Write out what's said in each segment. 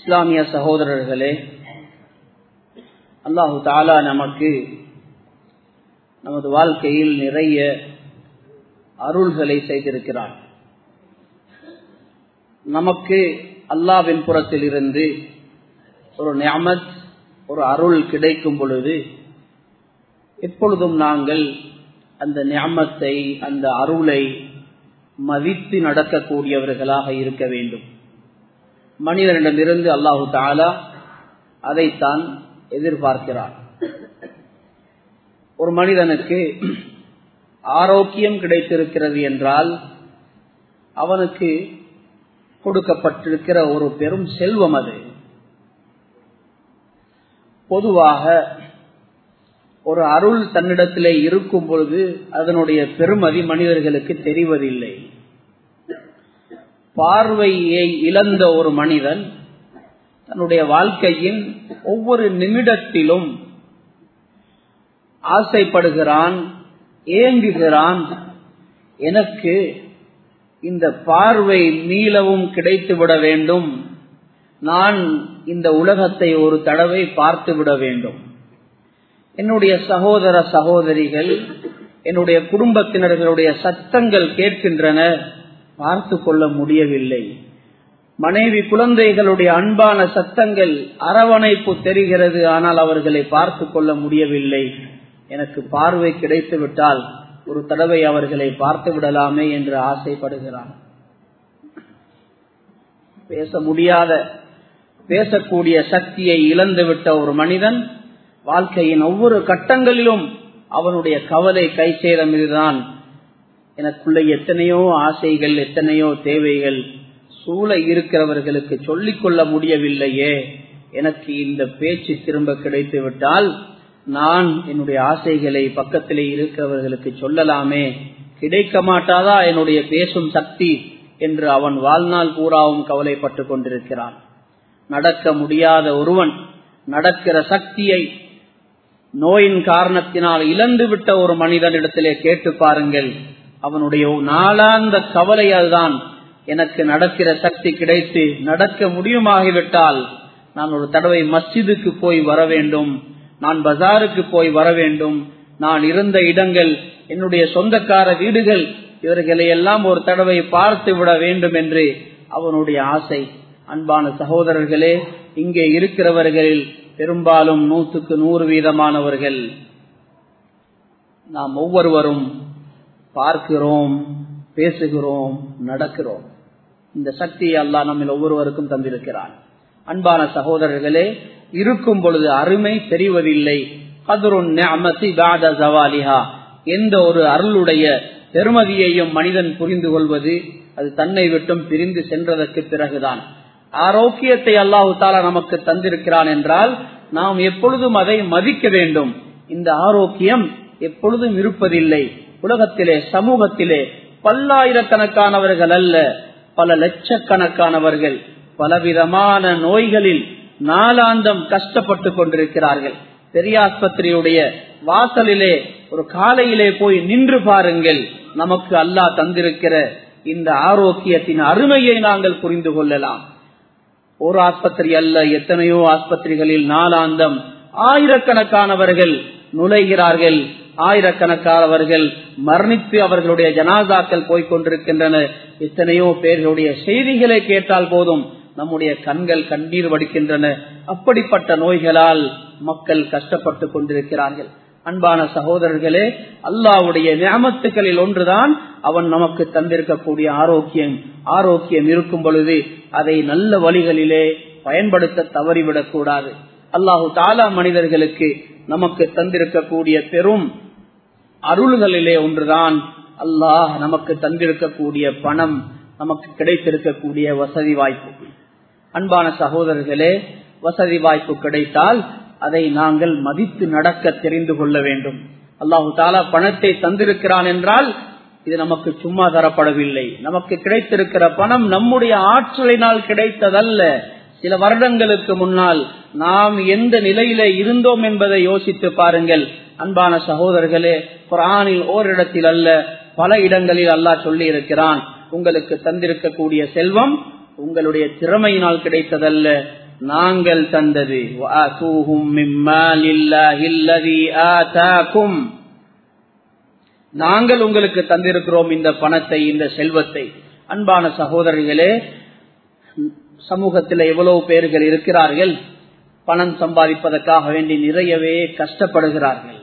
இஸ்லாமிய சகோதரர்களே அல்லாஹு தாலா நமக்கு நமது வாழ்க்கையில் நிறைய அருள்களை செய்திருக்கிறார் நமக்கு அல்லாவின் புறத்தில் இருந்து ஒரு நியமத் ஒரு அருள் கிடைக்கும் பொழுது எப்பொழுதும் நாங்கள் அந்த நியமத்தை அந்த அருளை மதித்து நடக்கக்கூடியவர்களாக இருக்க வேண்டும் மனிதனிடமிருந்து அல்லாஹு தாலா அதைத்தான் எதிர்பார்க்கிறார் ஒரு மனிதனுக்கு ஆரோக்கியம் கிடைத்திருக்கிறது என்றால் அவனுக்கு கொடுக்கப்பட்டிருக்கிற ஒரு பெரும் செல்வம் அது பொதுவாக ஒரு அருள் தன்னிடத்திலே இருக்கும் பொழுது அதனுடைய பெருமதி மனிதர்களுக்கு தெரிவதில்லை பார்வையை இழந்த ஒரு மனிதன் தன்னுடைய வாழ்க்கையின் ஒவ்வொரு நிமிடத்திலும் ஆசைப்படுகிறான் ஏங்குகிறான் எனக்கு இந்த பார்வை மீளவும் கிடைத்துவிட வேண்டும் நான் இந்த உலகத்தை ஒரு தடவை பார்த்து விட வேண்டும் என்னுடைய சகோதர சகோதரிகள் என்னுடைய குடும்பத்தினர்களுடைய சத்தங்கள் கேட்கின்றன பார்த்து கொள்ள முடியவில்லை மனைவி குழந்தைகளுடைய அன்பான சத்தங்கள் அரவணைப்பு தெரிகிறது ஆனால் அவர்களை பார்த்து கொள்ள முடியவில்லை எனக்கு பார்வை கிடைத்து விட்டால் ஒரு தடவை அவர்களை பார்த்து விடலாமே என்று ஆசைப்படுகிறான் பேச முடியாத பேசக்கூடிய சக்தியை இழந்துவிட்ட ஒரு மனிதன் வாழ்க்கையின் ஒவ்வொரு கட்டங்களிலும் அவனுடைய கவலை கை சேதம் இதுதான் எனக்குள்ள எத்தனையோ ஆசைகள் எத்தனையோ தேவைகள் சூழ இருக்கிறவர்களுக்கு சொல்லிக் கொள்ள முடியவில்லையே எனக்கு இந்த பேச்சு திரும்ப கிடைத்து விட்டால் நான் என்னுடைய ஆசைகளை பக்கத்திலே இருக்கிறவர்களுக்கு சொல்லலாமே கிடைக்க மாட்டாதா என்னுடைய பேசும் சக்தி என்று அவன் வாழ்நாள் பூராவும் கவலைப்பட்டு கொண்டிருக்கிறான் நடக்க முடியாத ஒருவன் நடக்கிற சக்தியை நோயின் காரணத்தினால் இழந்து விட்ட ஒரு மனிதனிடத்திலே கேட்டு பாருங்கள் அவனுடைய நாளாந்த கவலை அதுதான் எனக்கு நடக்கிற சக்தி கிடைத்து நடக்க முடியுமாகிவிட்டால் நான் ஒரு தடவை மஸ்ஜிதுக்கு போய் வர வேண்டும் நான் பஜாருக்கு போய் வர வேண்டும் நான் இருந்த இடங்கள் என்னுடைய சொந்தக்கார வீடுகள் இவர்களை எல்லாம் ஒரு தடவை பார்த்து விட வேண்டும் என்று அவனுடைய ஆசை அன்பான சகோதரர்களே இங்கே இருக்கிறவர்களில் பெரும்பாலும் நூற்றுக்கு நூறு வீதமானவர்கள் நாம் ஒவ்வொருவரும் பார்க்கிறோம் பேசுகிறோம் நடக்கிறோம் இந்த சக்தியை அல்லா நம்ம ஒவ்வொருவருக்கும் தந்திருக்கிறான் அன்பான சகோதரர்களே இருக்கும் பொழுது அருமை தெரிவதில்லை எந்த ஒரு அருளுடைய பெருமதியையும் மனிதன் புரிந்து கொள்வது அது தன்னை விட்டும் பிரிந்து சென்றதற்கு பிறகுதான் ஆரோக்கியத்தை அல்லாஹு தாலா நமக்கு தந்திருக்கிறான் என்றால் நாம் எப்பொழுதும் அதை மதிக்க வேண்டும் இந்த ஆரோக்கியம் எப்பொழுதும் இருப்பதில்லை உலகத்திலே சமூகத்திலே பல்லாயிரக்கணக்கானவர்கள் அல்ல பல லட்சக்கணக்கானவர்கள் பலவிதமான நோய்களில் நாளாந்தம் கஷ்டப்பட்டு கொண்டிருக்கிறார்கள் பெரியாஸ்பத்திரியுடைய வாசலிலே ஒரு காலையிலே போய் நின்று பாருங்கள் நமக்கு அல்லாஹ் தந்திருக்கிற இந்த ஆரோக்கியத்தின் அருமையை நாங்கள் புரிந்து கொள்ளலாம் ஒரு ஆஸ்பத்திரி அல்ல எத்தனையோ ஆஸ்பத்திரிகளில் நாளாந்தம் ஆயிரக்கணக்கானவர்கள் நுழைகிறார்கள் ஆயிரக்கணக்கானவர்கள் மரணித்து அவர்களுடைய ஜனாதாக்கள் போய்கொண்டிருக்கின்றன எத்தனையோ பேர்களுடைய செய்திகளை கேட்டால் போதும் நம்முடைய கண்கள் கண்ணீர் வடிக்கின்றன அப்படிப்பட்ட நோய்களால் மக்கள் கஷ்டப்பட்டு கொண்டிருக்கிறார்கள் அன்பான சகோதரர்களே அல்லாவுடைய நியமத்துக்களில் ஒன்றுதான் அவன் நமக்கு தந்திருக்கக்கூடிய ஆரோக்கியம் ஆரோக்கியம் இருக்கும் பொழுது அதை நல்ல வழிகளிலே பயன்படுத்த தவறிவிடக் கூடாது அல்லாஹு தாலா மனிதர்களுக்கு நமக்கு தந்திருக்கக்கூடிய பெரும் அருள்களிலே ஒன்றுதான் அல்லாஹ் நமக்கு தந்திருக்கக்கூடிய பணம் நமக்கு கிடைத்திருக்கக்கூடிய வசதி வாய்ப்பு அன்பான சகோதரர்களே வசதி வாய்ப்பு கிடைத்தால் அதை நாங்கள் மதித்து நடக்க தெரிந்து கொள்ள வேண்டும் அல்லாஹு தாலா பணத்தை தந்திருக்கிறான் என்றால் இது நமக்கு சும்மா தரப்படவில்லை நமக்கு கிடைத்திருக்கிற பணம் நம்முடைய ஆற்றலினால் கிடைத்ததல்ல சில வருடங்களுக்கு முன்னால் நாம் எந்த நிலையில இருந்தோம் என்பதை யோசித்து பாருங்கள் அன்பான சகோதரர்களே குரானில் ஓரிடத்தில் அல்ல பல இடங்களில் அல்லாஹ் சொல்லி இருக்கிறான் உங்களுக்கு தந்திருக்கக்கூடிய செல்வம் உங்களுடைய திறமையினால் கிடைத்ததல்ல நாங்கள் தந்தது நாங்கள் உங்களுக்கு தந்திருக்கிறோம் இந்த பணத்தை இந்த செல்வத்தை அன்பான சகோதரிகளே சமூகத்தில் எவ்வளவு பேர்கள் இருக்கிறார்கள் பணம் சம்பாதிப்பதற்காக வேண்டி நிறையவே கஷ்டப்படுகிறார்கள்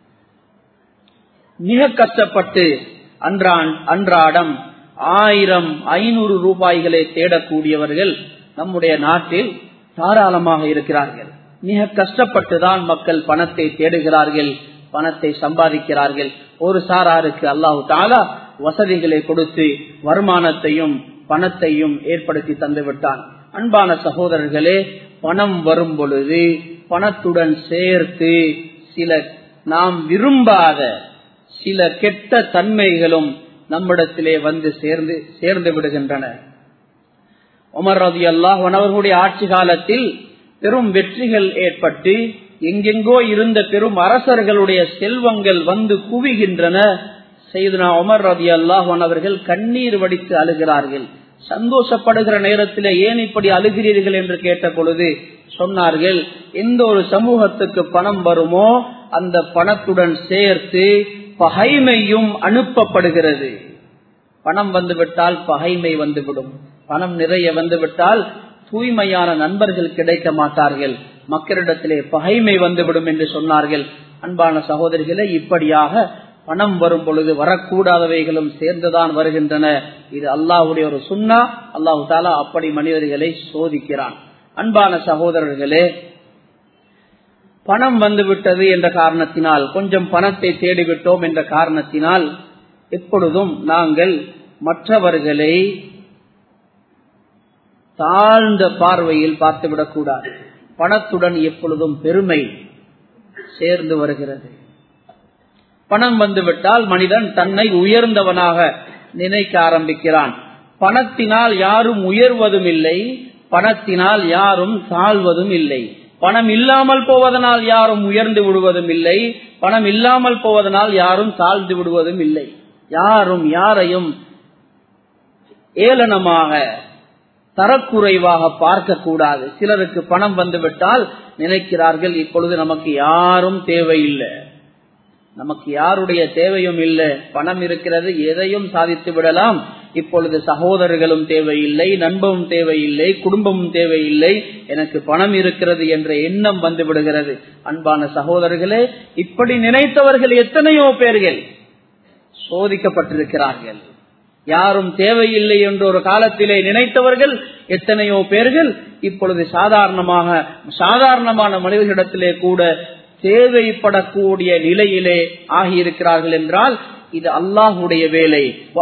மிக கஷ்டப்பட்டு அன்றாடம் ஆயிரம் ஐநூறு ரூபாய்களை தேடக்கூடியவர்கள் நம்முடைய நாட்டில் தாராளமாக இருக்கிறார்கள் மிக கஷ்டப்பட்டுதான் மக்கள் பணத்தை தேடுகிறார்கள் பணத்தை சம்பாதிக்கிறார்கள் ஒரு சாராருக்கு அல்லாஹு தாலா வசதிகளை கொடுத்து வருமானத்தையும் பணத்தையும் ஏற்படுத்தி தந்து விட்டான் அன்பான சகோதரர்களே பணம் வரும் பொழுது பணத்துடன் சேர்த்து சில நாம் விரும்பாத சில கெட்ட தன்மைகளும் நம்மிடத்திலே வந்து சேர்ந்து சேர்ந்து விடுகின்றன உமர் ரதி அல்லாஹ் அவர்களுடைய ஆட்சி காலத்தில் பெரும் வெற்றிகள் ஏற்பட்டு எங்கெங்கோ இருந்த பெரும் அரசர்களுடைய செல்வங்கள் வந்து குவிகின்றன செய்தனா உமர் ரதி அல்லாஹன் அவர்கள் கண்ணீர் வடித்து அழுகிறார்கள் சந்தோஷப்படுகிற நேரத்தில் ஏன் இப்படி அழுகிறீர்கள் என்று கேட்ட பொழுது சொன்னார்கள் எந்த ஒரு சமூகத்துக்கு பணம் வருமோ அந்த பணத்துடன் சேர்த்து பகைமையும் அனுப்பப்படுகிறது பணம் வந்துவிட்டால் பகைமை வந்துவிடும் பணம் நிறைய வந்துவிட்டால் தூய்மையான நண்பர்கள் கிடைக்க மாட்டார்கள் மக்களிடத்திலே பகைமை வந்துவிடும் என்று சொன்னார்கள் அன்பான சகோதரிகளே இப்படியாக பணம் வரும் பொழுது வரக்கூடாதவைகளும் சேர்ந்துதான் வருகின்றன இது அல்லாஹுடைய ஒரு சுண்ணா அல்லாஹு தாலா அப்படி மனிதர்களை சோதிக்கிறான் அன்பான சகோதரர்களே பணம் வந்துவிட்டது என்ற காரணத்தினால் கொஞ்சம் பணத்தை தேடிவிட்டோம் என்ற காரணத்தினால் எப்பொழுதும் நாங்கள் மற்றவர்களை தாழ்ந்த பார்வையில் பார்த்துவிடக் கூடாது பணத்துடன் எப்பொழுதும் பெருமை சேர்ந்து வருகிறது பணம் வந்துவிட்டால் மனிதன் தன்னை உயர்ந்தவனாக நினைக்க ஆரம்பிக்கிறான் பணத்தினால் யாரும் உயர்வதும் இல்லை பணத்தினால் யாரும் தாழ்வதும் இல்லை பணம் இல்லாமல் போவதனால் யாரும் உயர்ந்து விடுவதும் இல்லை பணம் இல்லாமல் போவதனால் யாரும் தாழ்ந்து விடுவதும் இல்லை யாரும் யாரையும் ஏளனமாக தரக்குறைவாக பார்க்க கூடாது சிலருக்கு பணம் வந்துவிட்டால் நினைக்கிறார்கள் இப்பொழுது நமக்கு யாரும் தேவையில்லை நமக்கு யாருடைய தேவையும் இல்லை பணம் இருக்கிறது எதையும் சாதித்து விடலாம் இப்பொழுது சகோதரர்களும் தேவையில்லை நண்பமும் தேவையில்லை குடும்பமும் தேவையில்லை எனக்கு பணம் இருக்கிறது என்ற எண்ணம் வந்து விடுகிறது அன்பான சகோதரர்களே இப்படி நினைத்தவர்கள் எத்தனையோ பேர்கள் சோதிக்கப்பட்டிருக்கிறார்கள் யாரும் தேவையில்லை என்ற ஒரு காலத்திலே நினைத்தவர்கள் எத்தனையோ பேர்கள் இப்பொழுது சாதாரணமாக சாதாரணமான மனிதர்களிடத்திலே கூட தேவைப்படக்கூடிய நிலையிலே ஆகியிருக்கிறார்கள் என்றால் இது அல்லாஹுடைய வேலை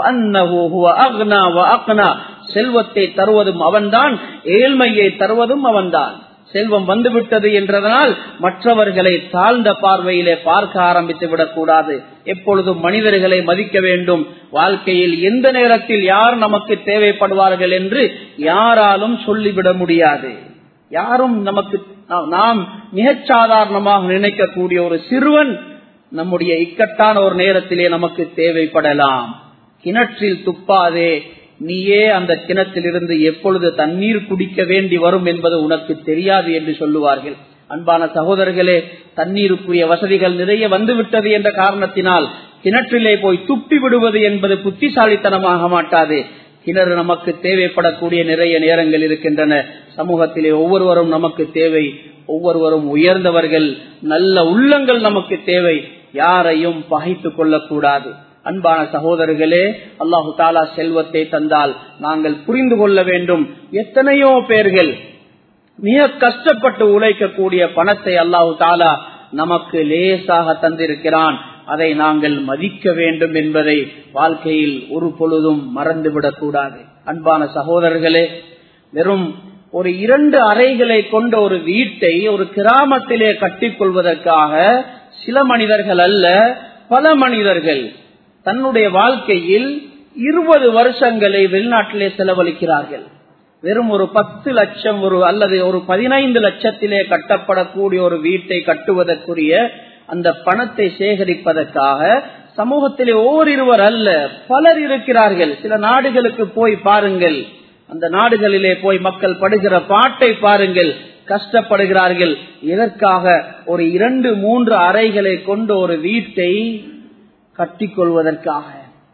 செல்வத்தை தருவதும் அவன்தான் ஏழ்மையை தருவதும் அவன்தான் செல்வம் வந்துவிட்டது என்றதனால் மற்றவர்களை தாழ்ந்த பார்வையிலே பார்க்க ஆரம்பித்து விடக்கூடாது எப்பொழுதும் மனிதர்களை மதிக்க வேண்டும் வாழ்க்கையில் எந்த நேரத்தில் யார் நமக்கு தேவைப்படுவார்கள் என்று யாராலும் சொல்லிவிட முடியாது யாரும் நமக்கு நாம் மிகச் சாதாரணமாக நினைக்கக்கூடிய ஒரு சிறுவன் நம்முடைய இக்கட்டான ஒரு நேரத்திலே நமக்கு தேவைப்படலாம் கிணற்றில் துப்பாதே நீயே அந்த கிணத்திலிருந்து எப்பொழுது தண்ணீர் குடிக்க வேண்டி வரும் என்பது உனக்கு தெரியாது என்று சொல்லுவார்கள் அன்பான சகோதரர்களே தண்ணீருக்குரிய வசதிகள் நிறைய வந்துவிட்டது என்ற காரணத்தினால் கிணற்றிலே போய் துப்பி விடுவது என்பது புத்திசாலித்தனமாக மாட்டாது கிணறு நமக்கு தேவைப்படக்கூடிய நிறைய நேரங்கள் இருக்கின்றன சமூகத்திலே ஒவ்வொருவரும் நமக்கு தேவை ஒவ்வொருவரும் உயர்ந்தவர்கள் நல்ல உள்ளங்கள் நமக்கு தேவை யாரையும் பகைத்துக் கொள்ளக்கூடாது அன்பான சகோதரர்களே அல்லாஹு தாலா செல்வத்தை தந்தால் நாங்கள் புரிந்து கொள்ள வேண்டும் எத்தனையோ பேர்கள் மிக கஷ்டப்பட்டு உழைக்கக்கூடிய பணத்தை அல்லாஹு தாலா நமக்கு லேசாக தந்திருக்கிறான் அதை நாங்கள் மதிக்க வேண்டும் என்பதை வாழ்க்கையில் ஒரு பொழுதும் மறந்துவிடக் கூடாது அன்பான சகோதரர்களே வெறும் ஒரு இரண்டு அறைகளை கொண்ட ஒரு வீட்டை ஒரு கிராமத்திலே கட்டிக் கொள்வதற்காக சில மனிதர்கள் அல்ல பல மனிதர்கள் தன்னுடைய வாழ்க்கையில் இருபது வருஷங்களை வெளிநாட்டிலே செலவழிக்கிறார்கள் வெறும் ஒரு பத்து லட்சம் ஒரு அல்லது ஒரு பதினைந்து லட்சத்திலே கட்டப்படக்கூடிய ஒரு வீட்டை கட்டுவதற்குரிய அந்த பணத்தை சேகரிப்பதற்காக சமூகத்திலே ஓரிருவர் அல்ல பலர் இருக்கிறார்கள் சில நாடுகளுக்கு போய் பாருங்கள் அந்த நாடுகளிலே போய் மக்கள் படுகிற பாட்டை பாருங்கள் கஷ்டப்படுகிறார்கள் இதற்காக ஒரு இரண்டு மூன்று அறைகளை கொண்ட ஒரு வீட்டை கட்டிக்கொள்வதற்காக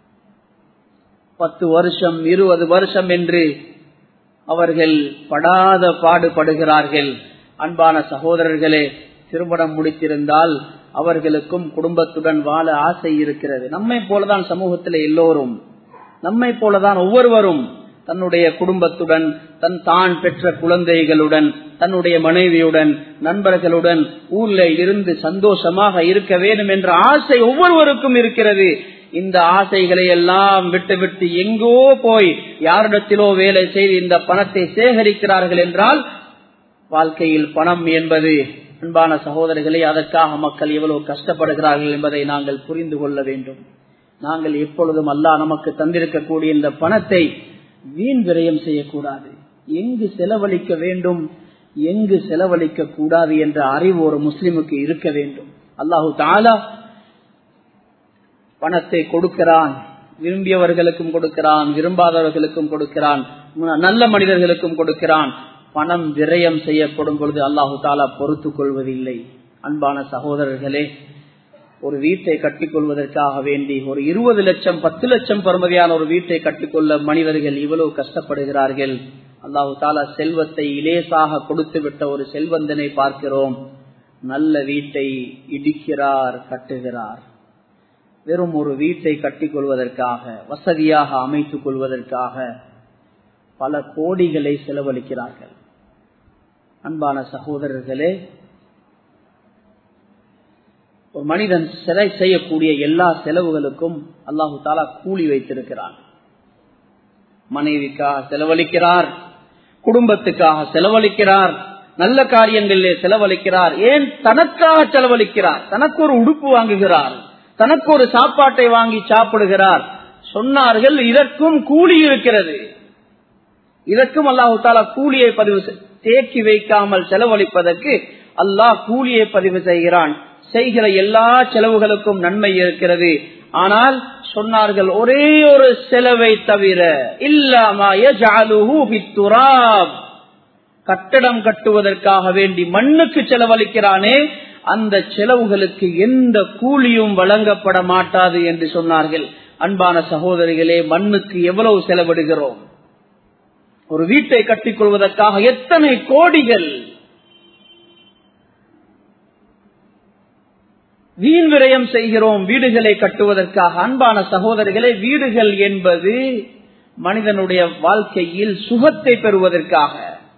பத்து வருஷம் இருபது வருஷம் என்று அவர்கள் படாத பாடுபடுகிறார்கள் அன்பான சகோதரர்களே திருமணம் முடித்திருந்தால் அவர்களுக்கும் குடும்பத்துடன் வாழ ஆசை இருக்கிறது நம்மை போலதான் சமூகத்தில் எல்லோரும் நம்மை போலதான் ஒவ்வொருவரும் தன்னுடைய குடும்பத்துடன் தன் தான் பெற்ற குழந்தைகளுடன் தன்னுடைய மனைவியுடன் நண்பர்களுடன் ஊர்ல இருந்து சந்தோஷமாக இருக்க வேண்டும் என்ற ஆசை ஒவ்வொருவருக்கும் இருக்கிறது இந்த ஆசைகளை எல்லாம் விட்டு விட்டு எங்கோ போய் யாரிடத்திலோ வேலை செய்து இந்த பணத்தை சேகரிக்கிறார்கள் என்றால் வாழ்க்கையில் பணம் என்பது அன்பான சகோதரர்களே அதற்காக மக்கள் எவ்வளவு கஷ்டப்படுகிறார்கள் என்பதை நாங்கள் புரிந்து கொள்ள வேண்டும் நாங்கள் எப்பொழுதும் அல்லா நமக்கு தந்திருக்கக்கூடிய இந்த பணத்தை வீண் விரயம் செய்யக்கூடாது எங்கு செலவழிக்க வேண்டும் எங்கு செலவழிக்க கூடாது என்ற அறிவு ஒரு முஸ்லிமுக்கு இருக்க வேண்டும் அல்லாஹு தாலா பணத்தை கொடுக்கிறான் விரும்பியவர்களுக்கும் கொடுக்கிறான் விரும்பாதவர்களுக்கும் கொடுக்கிறான் நல்ல மனிதர்களுக்கும் கொடுக்கிறான் பணம் விரயம் செய்யப்படும் பொழுது அல்லாஹு தாலா பொறுத்துக் கொள்வதில்லை அன்பான சகோதரர்களே ஒரு வீட்டை கட்டிக்கொள்வதற்காக வேண்டி ஒரு இருபது லட்சம் பத்து லட்சம் பருமதியான ஒரு வீட்டை கட்டிக்கொள்ள மனிதர்கள் இவ்வளவு கஷ்டப்படுகிறார்கள் அல்லாஹு தாலா செல்வத்தை இலேசாக கொடுத்து விட்ட ஒரு செல்வந்தனை பார்க்கிறோம் நல்ல வீட்டை இடிக்கிறார் கட்டுகிறார் வெறும் ஒரு வீட்டை கட்டிக்கொள்வதற்காக வசதியாக அமைத்துக் கொள்வதற்காக பல கோடிகளை செலவழிக்கிறார்கள் அன்பான சகோதரர்களே ஒரு மனிதன் சிலை செய்யக்கூடிய எல்லா செலவுகளுக்கும் அல்லாஹு தாலா கூலி வைத்திருக்கிறான் மனைவிக்காக செலவழிக்கிறார் குடும்பத்துக்காக செலவழிக்கிறார் நல்ல காரியங்களிலே செலவழிக்கிறார் ஏன் தனக்காக செலவழிக்கிறார் தனக்கு ஒரு உடுப்பு வாங்குகிறார் தனக்கு ஒரு சாப்பாட்டை வாங்கி சாப்பிடுகிறார் சொன்னார்கள் இதற்கும் கூலி இருக்கிறது இதற்கும் அல்லாஹு தாலா கூலியை பதிவு தேக்கி வைக்காமல் செலவழிப்பதற்கு அல்லாஹ் கூலியை பதிவு செய்கிறான் செய்கிற எல்லா செலவுகளுக்கும் நன்மை இருக்கிறது ஆனால் சொன்னார்கள் ஒரே ஒரு செலவை தவிர இல்லாம கட்டடம் கட்டுவதற்காக வேண்டி மண்ணுக்கு செலவழிக்கிறானே அந்த செலவுகளுக்கு எந்த கூலியும் வழங்கப்பட மாட்டாது என்று சொன்னார்கள் அன்பான சகோதரிகளே மண்ணுக்கு எவ்வளவு செலவிடுகிறோம் ஒரு வீட்டை கட்டிக்கொள்வதற்காக எத்தனை கோடிகள் வீண் விரயம் செய்கிறோம் வீடுகளை கட்டுவதற்காக அன்பான சகோதரிகளே வீடுகள் என்பது மனிதனுடைய வாழ்க்கையில் சுகத்தை பெறுவதற்காக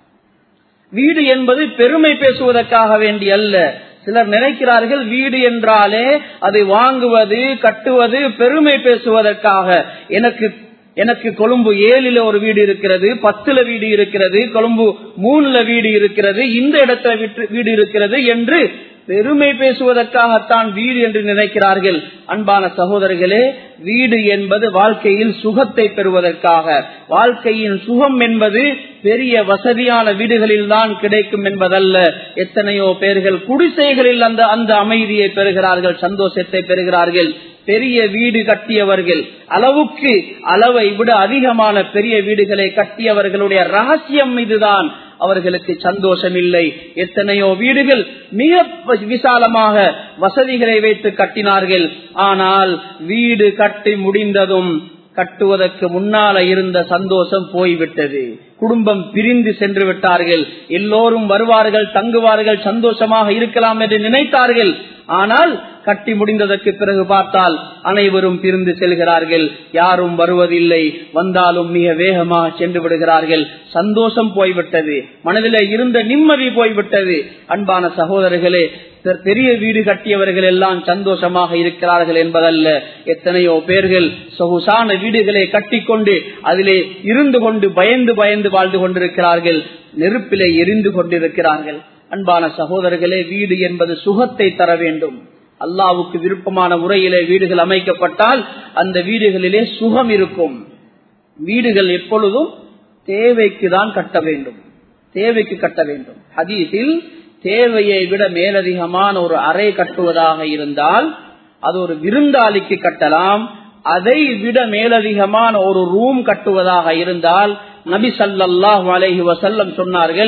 வீடு என்பது பெருமை பேசுவதற்காக வேண்டி அல்ல சிலர் நினைக்கிறார்கள் வீடு என்றாலே அதை வாங்குவது கட்டுவது பெருமை பேசுவதற்காக எனக்கு எனக்கு கொழும்பு ஏழுல ஒரு வீடு இருக்கிறது பத்துல வீடு இருக்கிறது கொழும்பு மூணுல வீடு இருக்கிறது இந்த இடத்துல வீடு இருக்கிறது என்று பெருமை பேசுவதற்காகத்தான் வீடு என்று நினைக்கிறார்கள் அன்பான சகோதரர்களே வீடு என்பது வாழ்க்கையில் சுகத்தை பெறுவதற்காக வாழ்க்கையின் சுகம் என்பது பெரிய வசதியான வீடுகளில் தான் கிடைக்கும் என்பதல்ல எத்தனையோ பேர்கள் குடிசைகளில் அந்த அந்த அமைதியை பெறுகிறார்கள் சந்தோஷத்தை பெறுகிறார்கள் பெரிய வீடு கட்டியவர்கள் அளவுக்கு அளவை விட அதிகமான பெரிய வீடுகளை கட்டியவர்களுடைய ரகசியம் இதுதான் அவர்களுக்கு சந்தோஷம் இல்லை எத்தனையோ வீடுகள் மிக விசாலமாக வசதிகளை வைத்து கட்டினார்கள் ஆனால் வீடு கட்டி முடிந்ததும் கட்டுவதற்கு முன்னால இருந்த சந்தோஷம் போய்விட்டது குடும்பம் பிரிந்து சென்று விட்டார்கள் எல்லோரும் வருவார்கள் தங்குவார்கள் சந்தோஷமாக இருக்கலாம் என்று நினைத்தார்கள் ஆனால் கட்டி முடிந்ததற்கு பிறகு பார்த்தால் அனைவரும் பிரிந்து செல்கிறார்கள் யாரும் வருவதில்லை வந்தாலும் மிக வேகமாக சென்று விடுகிறார்கள் சந்தோஷம் போய்விட்டது மனதில் இருந்த நிம்மதி போய்விட்டது அன்பான சகோதரர்களே பெரிய வீடு கட்டியவர்கள் எல்லாம் சந்தோஷமாக இருக்கிறார்கள் என்பதல்ல எத்தனையோ பேர்கள் சொகுசான வீடுகளை கட்டிக்கொண்டு அதிலே இருந்து கொண்டு பயந்து பயந்து வாழ்ந்து கொண்டிருக்கிறார்கள் நெருப்பிலே எரிந்து கொண்டிருக்கிறார்கள் அன்பான சகோதரர்களே வீடு என்பது சுகத்தை தர வேண்டும் அல்லாவுக்கு விருப்பமான முறையிலே வீடுகள் அமைக்கப்பட்டால் அந்த வீடுகளிலே சுகம் இருக்கும் வீடுகள் எப்பொழுதும் தேவைக்கு தான் கட்ட வேண்டும் தேவைக்கு கட்ட வேண்டும் ஹதீஸில் தேவையை விட மேலதிகமான ஒரு அறை கட்டுவதாக இருந்தால் அது ஒரு விருந்தாளிக்கு கட்டலாம் அதை விட மேலதிகமான ஒரு ரூம் கட்டுவதாக இருந்தால் நபி சல்லாஹ் அலஹி வசல்லம் சொன்னார்கள்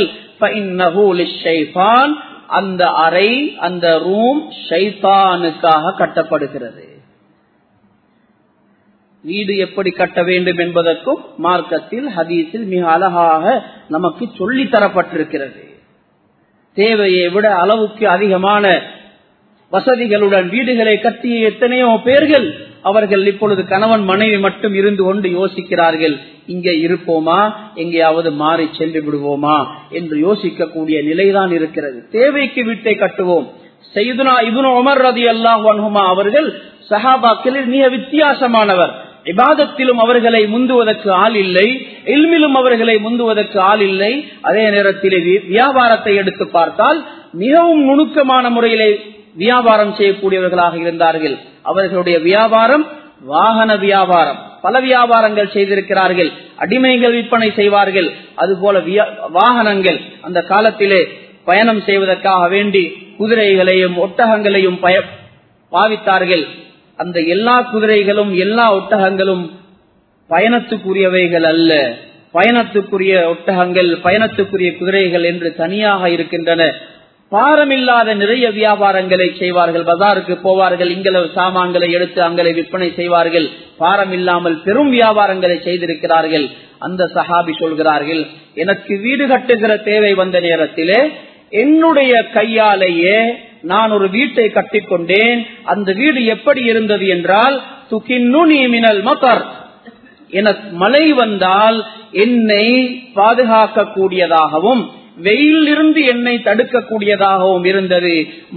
அந்த அறை அந்த ரூம் ஷைத்தானுக்காக கட்டப்படுகிறது வீடு எப்படி கட்ட வேண்டும் என்பதற்கும் மார்க்கத்தில் ஹதீஸில் மிக அழகாக நமக்கு சொல்லி தரப்பட்டிருக்கிறது தேவையை விட அளவுக்கு அதிகமான வசதிகளுடன் வீடுகளை கட்டிய எத்தனையோ பேர்கள் அவர்கள் இப்பொழுது கணவன் மனைவி மட்டும் இருந்து கொண்டு யோசிக்கிறார்கள் இங்கே இருப்போமா எங்கேயாவது மாறி சென்று விடுவோமா என்று யோசிக்கக்கூடிய நிலைதான் இருக்கிறது தேவைக்கு வீட்டை கட்டுவோம் செய்துனா இபுன் உமர் ரதி அல்லாஹ் அவர்கள் சஹாபாக்களில் மிக வித்தியாசமானவர் இபாதத்திலும் அவர்களை முந்துவதற்கு ஆள் இல்லை எல்மிலும் அவர்களை முந்துவதற்கு ஆள் இல்லை அதே நேரத்தில் வியாபாரத்தை எடுத்து பார்த்தால் மிகவும் நுணுக்கமான முறையிலே வியாபாரம் செய்யக்கூடியவர்களாக இருந்தார்கள் அவர்களுடைய வியாபாரம் வாகன வியாபாரம் பல வியாபாரங்கள் செய்திருக்கிறார்கள் அடிமைகள் விற்பனை செய்வார்கள் அதுபோல வாகனங்கள் அந்த காலத்திலே பயணம் செய்வதற்காக வேண்டி குதிரைகளையும் ஒட்டகங்களையும் பய பாவித்தார்கள் அந்த எல்லா குதிரைகளும் எல்லா ஒட்டகங்களும் பயணத்துக்குரியவைகள் அல்ல பயணத்துக்குரிய ஒட்டகங்கள் பயணத்துக்குரிய குதிரைகள் என்று தனியாக இருக்கின்றன பாரமில்லாத நிறைய வியாபாரங்களை செய்வார்கள் பஜாருக்கு போவார்கள் இங்களவு சாமான்களை எடுத்து அங்களை விற்பனை செய்வார்கள் பாரம் இல்லாமல் பெரும் வியாபாரங்களை செய்திருக்கிறார்கள் அந்த சஹாபி சொல்கிறார்கள் எனக்கு வீடு கட்டுகிற தேவை வந்த நேரத்திலே என்னுடைய கையாலேயே நான் ஒரு வீட்டை கட்டிக்கொண்டேன் அந்த வீடு எப்படி இருந்தது என்றால் துக்கின்னு மினல் மகர் எனக்கு மழை வந்தால் என்னை பாதுகாக்கக்கூடியதாகவும் வெயிலிருந்து என்னை தடுக்கக்கூடியதாகவும் இருந்தது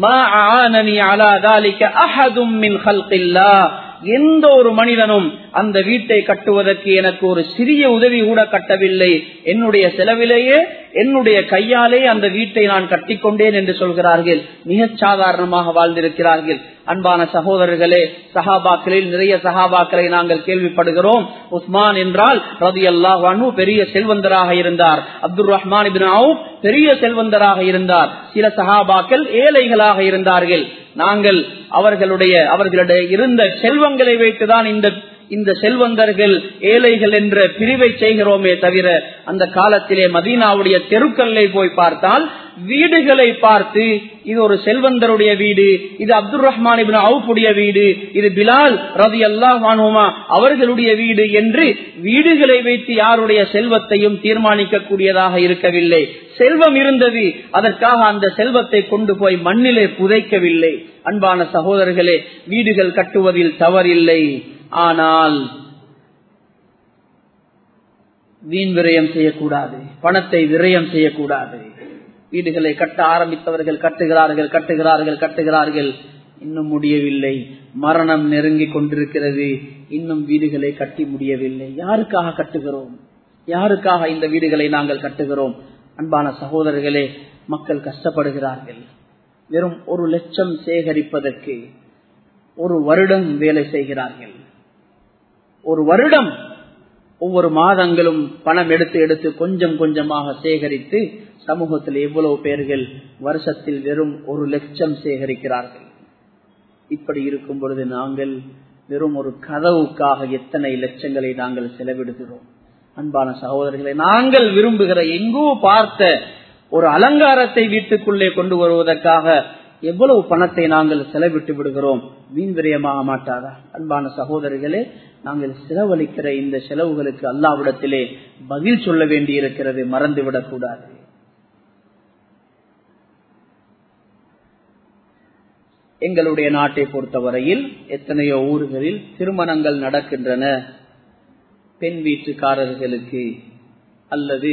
எந்த ஒரு மனிதனும் அந்த வீட்டை கட்டுவதற்கு எனக்கு ஒரு சிறிய உதவி கூட கட்டவில்லை என்னுடைய செலவிலேயே என்னுடைய கையாலே அந்த வீட்டை நான் கட்டிக்கொண்டேன் என்று சொல்கிறார்கள் மிகச் சாதாரணமாக வாழ்ந்திருக்கிறார்கள் அன்பான சகோதரர்களே சஹாபாக்களில் நிறைய சஹாபாக்களை நாங்கள் கேள்விப்படுகிறோம் உஸ்மான் என்றால் ரதி அல்லாஹானு பெரிய செல்வந்தராக இருந்தார் அப்துல் ரஹ்மான் பெரிய செல்வந்தராக இருந்தார் சில சஹாபாக்கள் ஏழைகளாக இருந்தார்கள் நாங்கள் அவர்களுடைய அவர்களுடைய இருந்த செல்வங்களை வைத்துதான் இந்த இந்த செல்வந்தர்கள் ஏழைகள் என்ற பிரிவை செய்கிறோமே தவிர அந்த காலத்திலே மதீனாவுடைய தெருக்கல்லை போய் பார்த்தால் வீடுகளை பார்த்து இது ஒரு செல்வந்தருடைய வீடு இது அப்துல் ரஹ்மான் அவுப்புடைய வீடு இது பிலால் ரதி அல்லாஹானுமா அவர்களுடைய வீடு என்று வீடுகளை வைத்து யாருடைய செல்வத்தையும் தீர்மானிக்க கூடியதாக இருக்கவில்லை செல்வம் இருந்தது அதற்காக அந்த செல்வத்தை கொண்டு போய் மண்ணிலே புதைக்கவில்லை அன்பான சகோதரர்களே வீடுகள் கட்டுவதில் தவறில்லை ஆனால் வீண் விரயம் செய்யக்கூடாது பணத்தை விரயம் செய்யக்கூடாது வீடுகளை கட்ட ஆரம்பித்தவர்கள் கட்டுகிறார்கள் கட்டுகிறார்கள் கட்டுகிறார்கள் இன்னும் முடியவில்லை மரணம் நெருங்கி கொண்டிருக்கிறது இன்னும் வீடுகளை கட்டி முடியவில்லை யாருக்காக கட்டுகிறோம் யாருக்காக இந்த வீடுகளை நாங்கள் கட்டுகிறோம் அன்பான சகோதரர்களே மக்கள் கஷ்டப்படுகிறார்கள் வெறும் ஒரு லட்சம் சேகரிப்பதற்கு ஒரு வருடம் வேலை செய்கிறார்கள் ஒரு வருடம் ஒவ்வொரு மாதங்களும் பணம் எடுத்து எடுத்து கொஞ்சம் கொஞ்சமாக சேகரித்து சமூகத்தில் எவ்வளவு பேர்கள் வருஷத்தில் வெறும் ஒரு லட்சம் சேகரிக்கிறார்கள் இப்படி இருக்கும் பொழுது நாங்கள் வெறும் ஒரு கதவுக்காக எத்தனை லட்சங்களை நாங்கள் செலவிடுகிறோம் அன்பான சகோதரர்களை நாங்கள் விரும்புகிற எங்கோ பார்த்த ஒரு அலங்காரத்தை வீட்டுக்குள்ளே கொண்டு வருவதற்காக எவ்வளவு பணத்தை நாங்கள் செலவிட்டு விடுகிறோம் வீண் விரயமாக மாட்டாதா அன்பான சகோதரிகளே நாங்கள் செலவழிக்கிற இந்த செலவுகளுக்கு அல்லாவிடத்திலே பதில் சொல்ல வேண்டி இருக்கிறது மறந்துவிடக் கூடாது எங்களுடைய நாட்டை பொறுத்தவரையில் எத்தனையோ ஊர்களில் திருமணங்கள் நடக்கின்றன பெண் வீட்டுக்காரர்களுக்கு அல்லது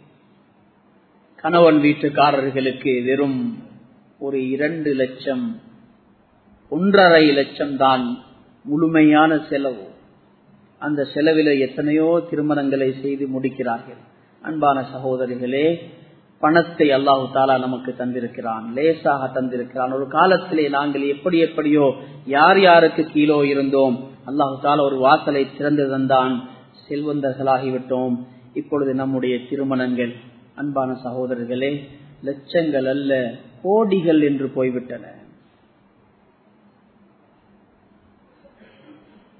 கணவன் வீட்டுக்காரர்களுக்கு வெறும் ஒரு இரண்டு லட்சம் ஒன்றரை லட்சம் தான் முழுமையான செலவு அந்த செலவில் எத்தனையோ திருமணங்களை செய்து முடிக்கிறார்கள் அன்பான சகோதரிகளே பணத்தை அல்லாஹு தாலா நமக்கு தந்திருக்கிறான் லேசாக தந்திருக்கிறான் ஒரு காலத்திலே நாங்கள் எப்படி எப்படியோ யார் யாருக்கு கீழோ இருந்தோம் அல்லாஹு தாலா ஒரு வாசலை திறந்து தந்தான் செல்வந்தர்களாகிவிட்டோம் இப்பொழுது நம்முடைய திருமணங்கள் அன்பான சகோதரர்களே லட்சங்கள் அல்ல கோடிகள் என்று போய்விட்டன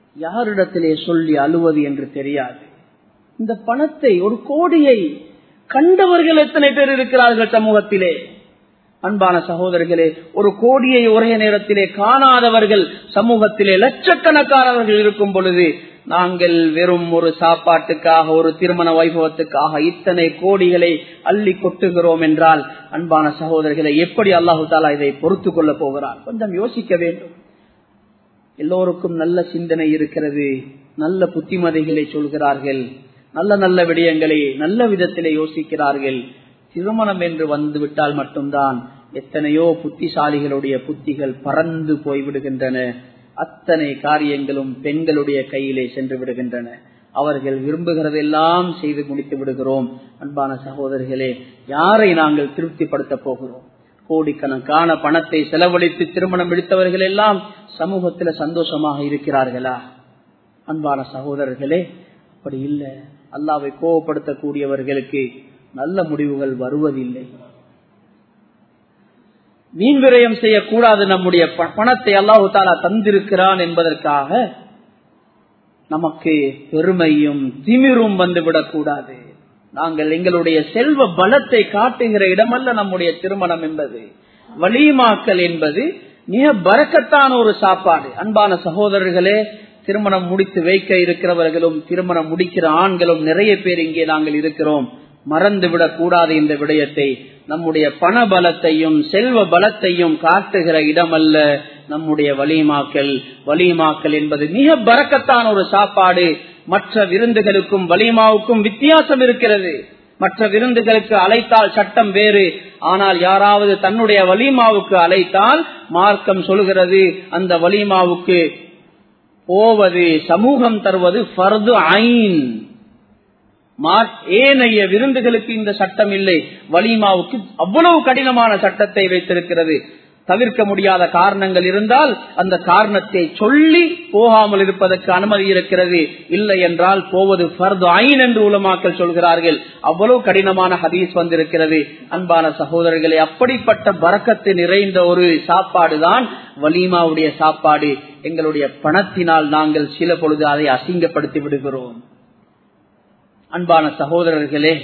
யாரிடத்திலே சொல்லி அழுவது என்று தெரியாது இந்த பணத்தை ஒரு கோடியை கண்டவர்கள் எத்தனை பேர் இருக்கிறார்கள் சமூகத்திலே அன்பான சகோதரர்களே ஒரு கோடியை ஒரே நேரத்திலே காணாதவர்கள் சமூகத்திலே லட்சக்கணக்கானவர்கள் இருக்கும் பொழுது நாங்கள் வெறும் ஒரு சாப்பாட்டுக்காக ஒரு திருமண வைபவத்துக்காக இத்தனை கோடிகளை அள்ளி கொட்டுகிறோம் என்றால் அன்பான சகோதரர்களை எப்படி அல்லாஹு தாலா இதை பொறுத்து கொள்ள போகிறார் கொஞ்சம் யோசிக்க வேண்டும் எல்லோருக்கும் நல்ல சிந்தனை இருக்கிறது நல்ல புத்திமதிகளை சொல்கிறார்கள் நல்ல நல்ல விடயங்களை நல்ல விதத்திலே யோசிக்கிறார்கள் திருமணம் என்று வந்துவிட்டால் மட்டும்தான் எத்தனையோ புத்திசாலிகளுடைய புத்திகள் பறந்து போய்விடுகின்றன அத்தனை காரியங்களும் பெண்களுடைய கையிலே சென்று விடுகின்றன அவர்கள் விரும்புகிறதெல்லாம் செய்து முடித்து விடுகிறோம் அன்பான சகோதரர்களே யாரை நாங்கள் திருப்திப்படுத்த போகிறோம் கோடிக்கணக்கான பணத்தை செலவழித்து திருமணம் எடுத்தவர்கள் எல்லாம் சமூகத்தில் சந்தோஷமாக இருக்கிறார்களா அன்பான சகோதரர்களே அப்படி இல்லை அல்லாவை கோவப்படுத்தக்கூடியவர்களுக்கு நல்ல முடிவுகள் வருவதில்லை மீன் விரயம் செய்யக்கூடாது நம்முடைய பணத்தை அல்லாஹு தாலா தந்திருக்கிறான் என்பதற்காக நமக்கு பெருமையும் திமிரும் வந்துவிடக் கூடாது நாங்கள் எங்களுடைய செல்வ பலத்தை காட்டுகிற இடமல்ல நம்முடைய திருமணம் என்பது வலிமாக்கல் என்பது மிக பறக்கத்தான ஒரு சாப்பாடு அன்பான சகோதரர்களே திருமணம் முடித்து வைக்க இருக்கிறவர்களும் திருமணம் முடிக்கிற ஆண்களும் நிறைய பேர் இங்கே நாங்கள் இருக்கிறோம் மறந்துவிடக் கூடாது இந்த விடயத்தை நம்முடைய பண பலத்தையும் செல்வ பலத்தையும் காட்டுகிற இடமல்ல நம்முடைய வலிமாக்கல் வலிமாக்கல் என்பது மிக பறக்கத்தான ஒரு சாப்பாடு மற்ற விருந்துகளுக்கும் வலிமாவுக்கும் வித்தியாசம் இருக்கிறது மற்ற விருந்துகளுக்கு அழைத்தால் சட்டம் வேறு ஆனால் யாராவது தன்னுடைய வலிமாவுக்கு அழைத்தால் மார்க்கம் சொல்கிறது அந்த வலிமாவுக்கு போவது சமூகம் தருவது ஃபர்து ஐன் ஏனைய விருந்துகளுக்கு இந்த சட்டம் இல்லை வலிமாவுக்கு அவ்வளவு கடினமான சட்டத்தை வைத்திருக்கிறது தவிர்க்க முடியாத காரணங்கள் இருந்தால் அந்த காரணத்தை சொல்லி போகாமல் இருப்பதற்கு அனுமதி இருக்கிறது இல்லை என்றால் போவது ஃபர்து ஐன் என்று உலமாக்கல் சொல்கிறார்கள் அவ்வளவு கடினமான ஹதீஸ் வந்திருக்கிறது அன்பான சகோதரர்களே அப்படிப்பட்ட பறக்கத்து நிறைந்த ஒரு சாப்பாடு தான் வலிமாவுடைய சாப்பாடு எங்களுடைய பணத்தினால் நாங்கள் சில பொழுது அதை அசிங்கப்படுத்தி விடுகிறோம் அன்பான சகோதரர்களே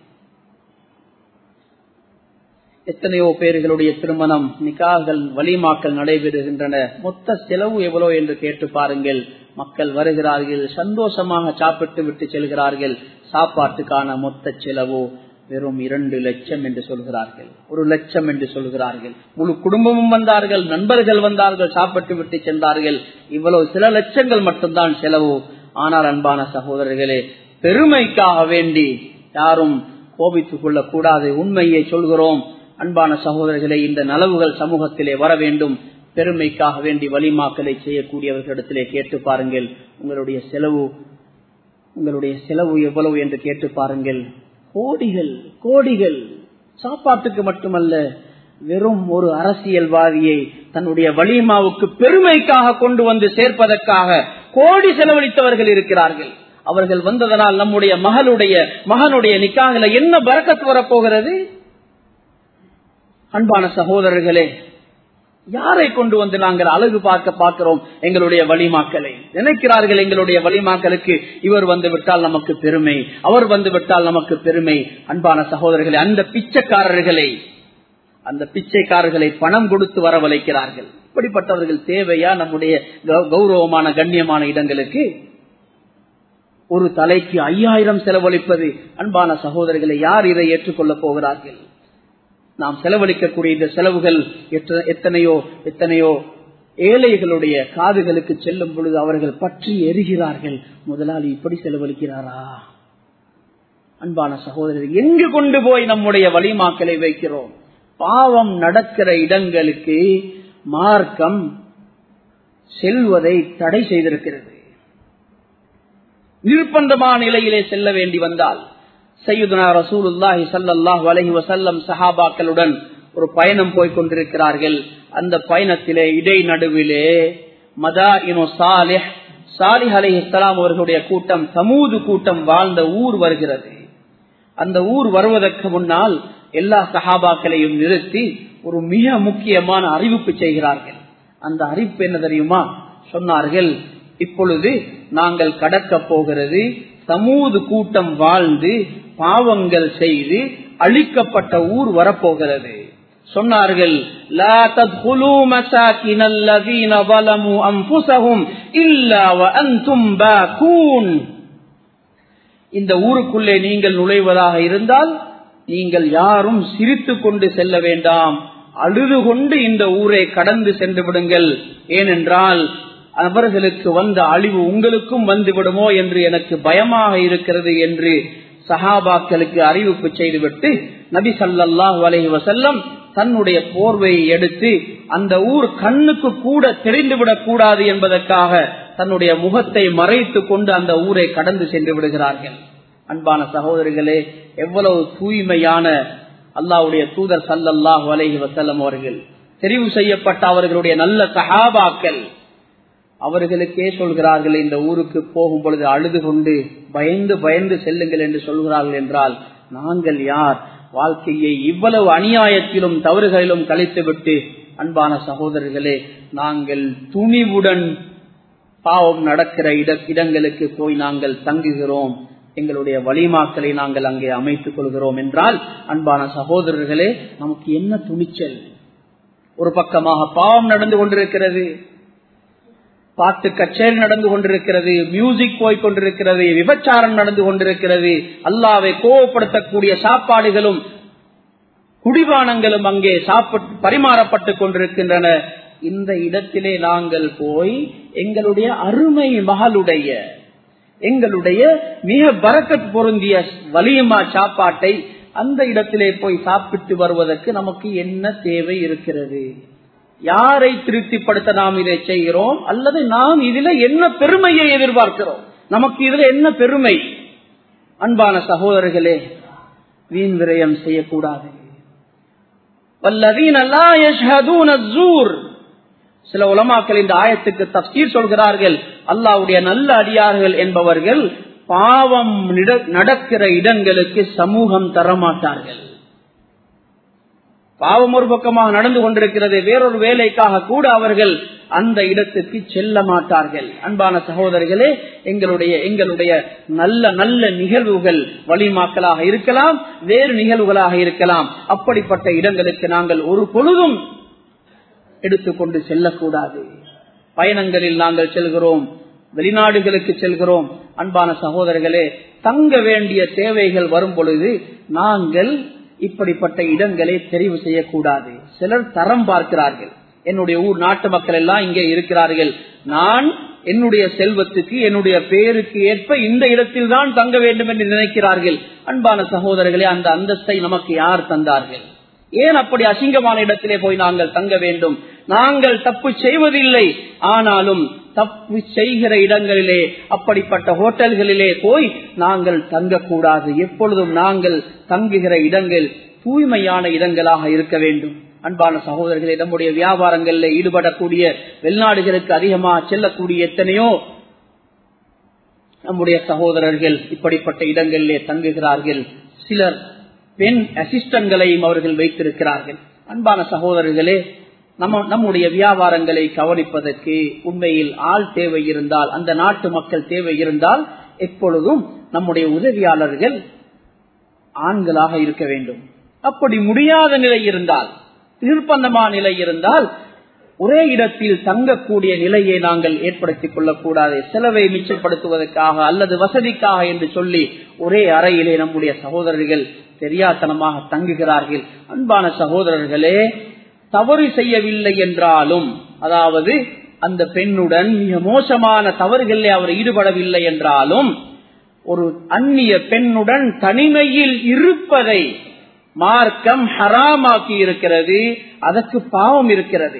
எத்தனையோ பேர்களுடைய திருமணம் நிக்காகள் வலிமாக்கள் நடைபெறுகின்றன மொத்த செலவு எவ்வளவு என்று கேட்டு பாருங்கள் மக்கள் வருகிறார்கள் சந்தோஷமாக சாப்பிட்டு விட்டு செல்கிறார்கள் சாப்பாட்டுக்கான மொத்த செலவு வெறும் இரண்டு லட்சம் என்று சொல்கிறார்கள் ஒரு லட்சம் என்று சொல்கிறார்கள் முழு குடும்பமும் வந்தார்கள் நண்பர்கள் வந்தார்கள் சாப்பிட்டு விட்டு சென்றார்கள் இவ்வளவு சில லட்சங்கள் மட்டும்தான் செலவு ஆனால் அன்பான சகோதரர்களே பெருமைக்காக வேண்டி யாரும் கோபித்துக் கொள்ளக் கூடாது உண்மையை சொல்கிறோம் அன்பான சகோதரர்களே இந்த நலவுகள் சமூகத்திலே வர வேண்டும் பெருமைக்காக வேண்டி வலிமாக்களை செய்யக்கூடியவர்களிடத்திலே கேட்டு பாருங்கள் உங்களுடைய செலவு உங்களுடைய செலவு எவ்வளவு என்று கேட்டு பாருங்கள் கோடிகள் கோடிகள் சாப்பாட்டுக்கு மட்டுமல்ல வெறும் ஒரு அரசியல்வாதியை தன்னுடைய வலிமாவுக்கு பெருமைக்காக கொண்டு வந்து சேர்ப்பதற்காக கோடி செலவழித்தவர்கள் இருக்கிறார்கள் அவர்கள் வந்ததனால் நம்முடைய மகளுடைய மகனுடைய நிக்காகல என்ன பறக்கத்து வரப்போகிறது அன்பான சகோதரர்களே யாரை கொண்டு வந்து நாங்கள் அழகு பார்க்க பார்க்கிறோம் எங்களுடைய வழிமாக்களை நினைக்கிறார்கள் எங்களுடைய வழிமாக்களுக்கு இவர் வந்து விட்டால் நமக்கு பெருமை அவர் வந்து விட்டால் நமக்கு பெருமை அன்பான சகோதரர்களே அந்த பிச்சைக்காரர்களை அந்த பிச்சைக்காரர்களை பணம் கொடுத்து வரவழைக்கிறார்கள் இப்படிப்பட்டவர்கள் தேவையா நம்முடைய கௌரவமான கண்ணியமான இடங்களுக்கு ஒரு தலைக்கு ஐயாயிரம் செலவழிப்பது அன்பான சகோதரர்களை யார் இதை ஏற்றுக்கொள்ளப் போகிறார்கள் நாம் செலவழிக்கக்கூடிய இந்த செலவுகள் எத்தனையோ எத்தனையோ ஏழைகளுடைய காதுகளுக்கு செல்லும் பொழுது அவர்கள் பற்றி எரிகிறார்கள் முதலாளி இப்படி செலவழிக்கிறாரா அன்பான சகோதரர் எங்கு கொண்டு போய் நம்முடைய வழிமாக்களை வைக்கிறோம் பாவம் நடக்கிற இடங்களுக்கு மார்க்கம் செல்வதை தடை செய்திருக்கிறது நிர்பந்தமான நிலையிலே செல்ல வேண்டி வந்தால் சையுதுனா ரசூலுல்லாஹி சல்லாஹூ அலஹி வசல்லம் சஹாபாக்களுடன் ஒரு பயணம் போய் கொண்டிருக்கிறார்கள் அந்த பயணத்திலே இடை நடுவிலே மதா இனோ சாலிஹ் சாலிஹ் அலி இஸ்லாம் அவர்களுடைய கூட்டம் சமூது கூட்டம் வாழ்ந்த ஊர் வருகிறது அந்த ஊர் வருவதற்கு முன்னால் எல்லா சஹாபாக்களையும் நிறுத்தி ஒரு மிக முக்கியமான அறிவிப்பு செய்கிறார்கள் அந்த அறிவிப்பு என்ன தெரியுமா சொன்னார்கள் இப்பொழுது நாங்கள் கடக்க போகிறது சமூது கூட்டம் வாழ்ந்து பாவங்கள் செய்து அழிக்கப்பட்ட ஊர் வரப்போகிறது சொன்னார்கள் லா தத்குலூ மசாகினல் லதீன ظلموا انفسهم الا وانتم باكون இந்த ஊருக்குள்ளே நீங்கள் நுழைவதாக இருந்தால் நீங்கள் யாரும் சிரித்துக் கொண்டு செல்ல வேண்டாம் அழுது கொண்டு இந்த ஊரை கடந்து சென்று விடுங்கள் ஏனென்றால் அவர்களுக்கு வந்த அழிவு உங்களுக்கும் வந்து விடுமோ என்று எனக்கு பயமாக இருக்கிறது என்று சஹாபாக்களுக்கு அறிவிப்பு செய்துவிட்டு நபி சல்லாஹூ அலஹி வசல்லம் தன்னுடைய போர்வையை எடுத்து அந்த ஊர் கண்ணுக்கு கூட தெரிந்துவிடக் கூடாது என்பதற்காக தன்னுடைய முகத்தை மறைத்து கொண்டு அந்த ஊரை கடந்து சென்று விடுகிறார்கள் அன்பான சகோதரிகளே எவ்வளவு தூய்மையான அல்லாவுடைய தூதர் சல்லல்லாஹு அலஹி வசல்லம் அவர்கள் தெரிவு செய்யப்பட்ட அவர்களுடைய நல்ல சஹாபாக்கள் அவர்களுக்கே சொல்கிறார்கள் இந்த ஊருக்கு போகும் பொழுது அழுது கொண்டு பயந்து பயந்து செல்லுங்கள் என்று சொல்கிறார்கள் என்றால் நாங்கள் யார் வாழ்க்கையை இவ்வளவு அநியாயத்திலும் தவறுகளிலும் கழித்துவிட்டு அன்பான சகோதரர்களே நாங்கள் துணிவுடன் பாவம் நடக்கிற இட இடங்களுக்கு போய் நாங்கள் தங்குகிறோம் எங்களுடைய வழிமாக்களை நாங்கள் அங்கே அமைத்துக் கொள்கிறோம் என்றால் அன்பான சகோதரர்களே நமக்கு என்ன துணிச்சல் ஒரு பக்கமாக பாவம் நடந்து கொண்டிருக்கிறது பாட்டு கச்சேரி நடந்து கொண்டிருக்கிறது மியூசிக் போய் கொண்டிருக்கிறது விபச்சாரம் நடந்து கொண்டிருக்கிறது அல்லாவை கோவப்படுத்தக்கூடிய சாப்பாடுகளும் குடிபானங்களும் அங்கே சாப்பிட்டு பரிமாறப்பட்டு கொண்டிருக்கின்றன இந்த இடத்திலே நாங்கள் போய் எங்களுடைய அருமை மகளுடைய எங்களுடைய மிக பறக்கத் பொருந்திய வலியமா சாப்பாட்டை அந்த இடத்திலே போய் சாப்பிட்டு வருவதற்கு நமக்கு என்ன தேவை இருக்கிறது யாரை திருப்திப்படுத்த நாம் இதை செய்கிறோம் அல்லது நாம் இதுல என்ன பெருமையை எதிர்பார்க்கிறோம் நமக்கு இதுல என்ன பெருமை அன்பான சகோதரர்களே வீண் விரயம் செய்யக்கூடாது சில உலமாக்கள் இந்த ஆயத்துக்கு தப்சீர் சொல்கிறார்கள் அல்லாவுடைய நல்ல அடியார்கள் என்பவர்கள் பாவம் நடக்கிற இடங்களுக்கு சமூகம் தரமாட்டார்கள் பாவம் ஒரு பக்கமாக நடந்து கொண்டிருக்கிறது வேறொரு வேலைக்காக கூட அவர்கள் அந்த இடத்துக்கு செல்ல மாட்டார்கள் அன்பான சகோதரர்களே எங்களுடைய எங்களுடைய நல்ல நல்ல நிகழ்வுகள் வழிமாக்களாக இருக்கலாம் வேறு நிகழ்வுகளாக இருக்கலாம் அப்படிப்பட்ட இடங்களுக்கு நாங்கள் ஒரு பொழுதும் எடுத்துக்கொண்டு செல்லக்கூடாது பயணங்களில் நாங்கள் செல்கிறோம் வெளிநாடுகளுக்கு செல்கிறோம் அன்பான சகோதரர்களே தங்க வேண்டிய தேவைகள் வரும் பொழுது நாங்கள் இப்படிப்பட்ட இடங்களை தெரிவு செய்யக்கூடாது சிலர் தரம் பார்க்கிறார்கள் என்னுடைய ஊர் நாட்டு மக்கள் எல்லாம் இங்கே இருக்கிறார்கள் நான் என்னுடைய செல்வத்துக்கு என்னுடைய பேருக்கு ஏற்ப இந்த இடத்தில் தான் தங்க வேண்டும் என்று நினைக்கிறார்கள் அன்பான சகோதரர்களே அந்த அந்தஸ்தை நமக்கு யார் தந்தார்கள் ஏன் அப்படி அசிங்கமான இடத்திலே போய் நாங்கள் தங்க வேண்டும் நாங்கள் தப்பு செய்வதில்லை ஆனாலும் தப்பு செய்கிற இடங்களிலே அப்படிப்பட்ட ஹோட்டல்களிலே போய் நாங்கள் தங்கக்கூடாது எப்பொழுதும் நாங்கள் தங்குகிற இடங்கள் தூய்மையான இடங்களாக இருக்க வேண்டும் அன்பான சகோதரர்களே நம்முடைய வியாபாரங்களில் ஈடுபடக்கூடிய வெளிநாடுகளுக்கு அதிகமாக செல்லக்கூடிய எத்தனையோ நம்முடைய சகோதரர்கள் இப்படிப்பட்ட இடங்களிலே தங்குகிறார்கள் சிலர் பெண் அசிஸ்டன்ட்களையும் அவர்கள் வைத்திருக்கிறார்கள் அன்பான சகோதரர்களே நம்ம நம்முடைய வியாபாரங்களை கவனிப்பதற்கு உண்மையில் ஆள் தேவை இருந்தால் அந்த நாட்டு மக்கள் தேவை இருந்தால் எப்பொழுதும் நம்முடைய உதவியாளர்கள் ஆண்களாக இருக்க வேண்டும் அப்படி முடியாத நிலை இருந்தால் நிர்பந்தமான நிலை இருந்தால் ஒரே இடத்தில் தங்கக்கூடிய நிலையை நாங்கள் ஏற்படுத்திக் கொள்ளக்கூடாது செலவை மிச்சப்படுத்துவதற்காக அல்லது வசதிக்காக என்று சொல்லி ஒரே அறையிலே நம்முடைய சகோதரர்கள் தெரியாத்தனமாக தங்குகிறார்கள் அன்பான சகோதரர்களே தவறு செய்யவில்லை என்றாலும் அதாவது அந்த பெண்ணுடன் மிக மோசமான தவறுகளில் அவர் ஈடுபடவில்லை என்றாலும் ஒரு அந்நிய பெண்ணுடன் தனிமையில் இருப்பதை மார்க்கம் ஹராமாக்கி இருக்கிறது அதற்கு பாவம் இருக்கிறது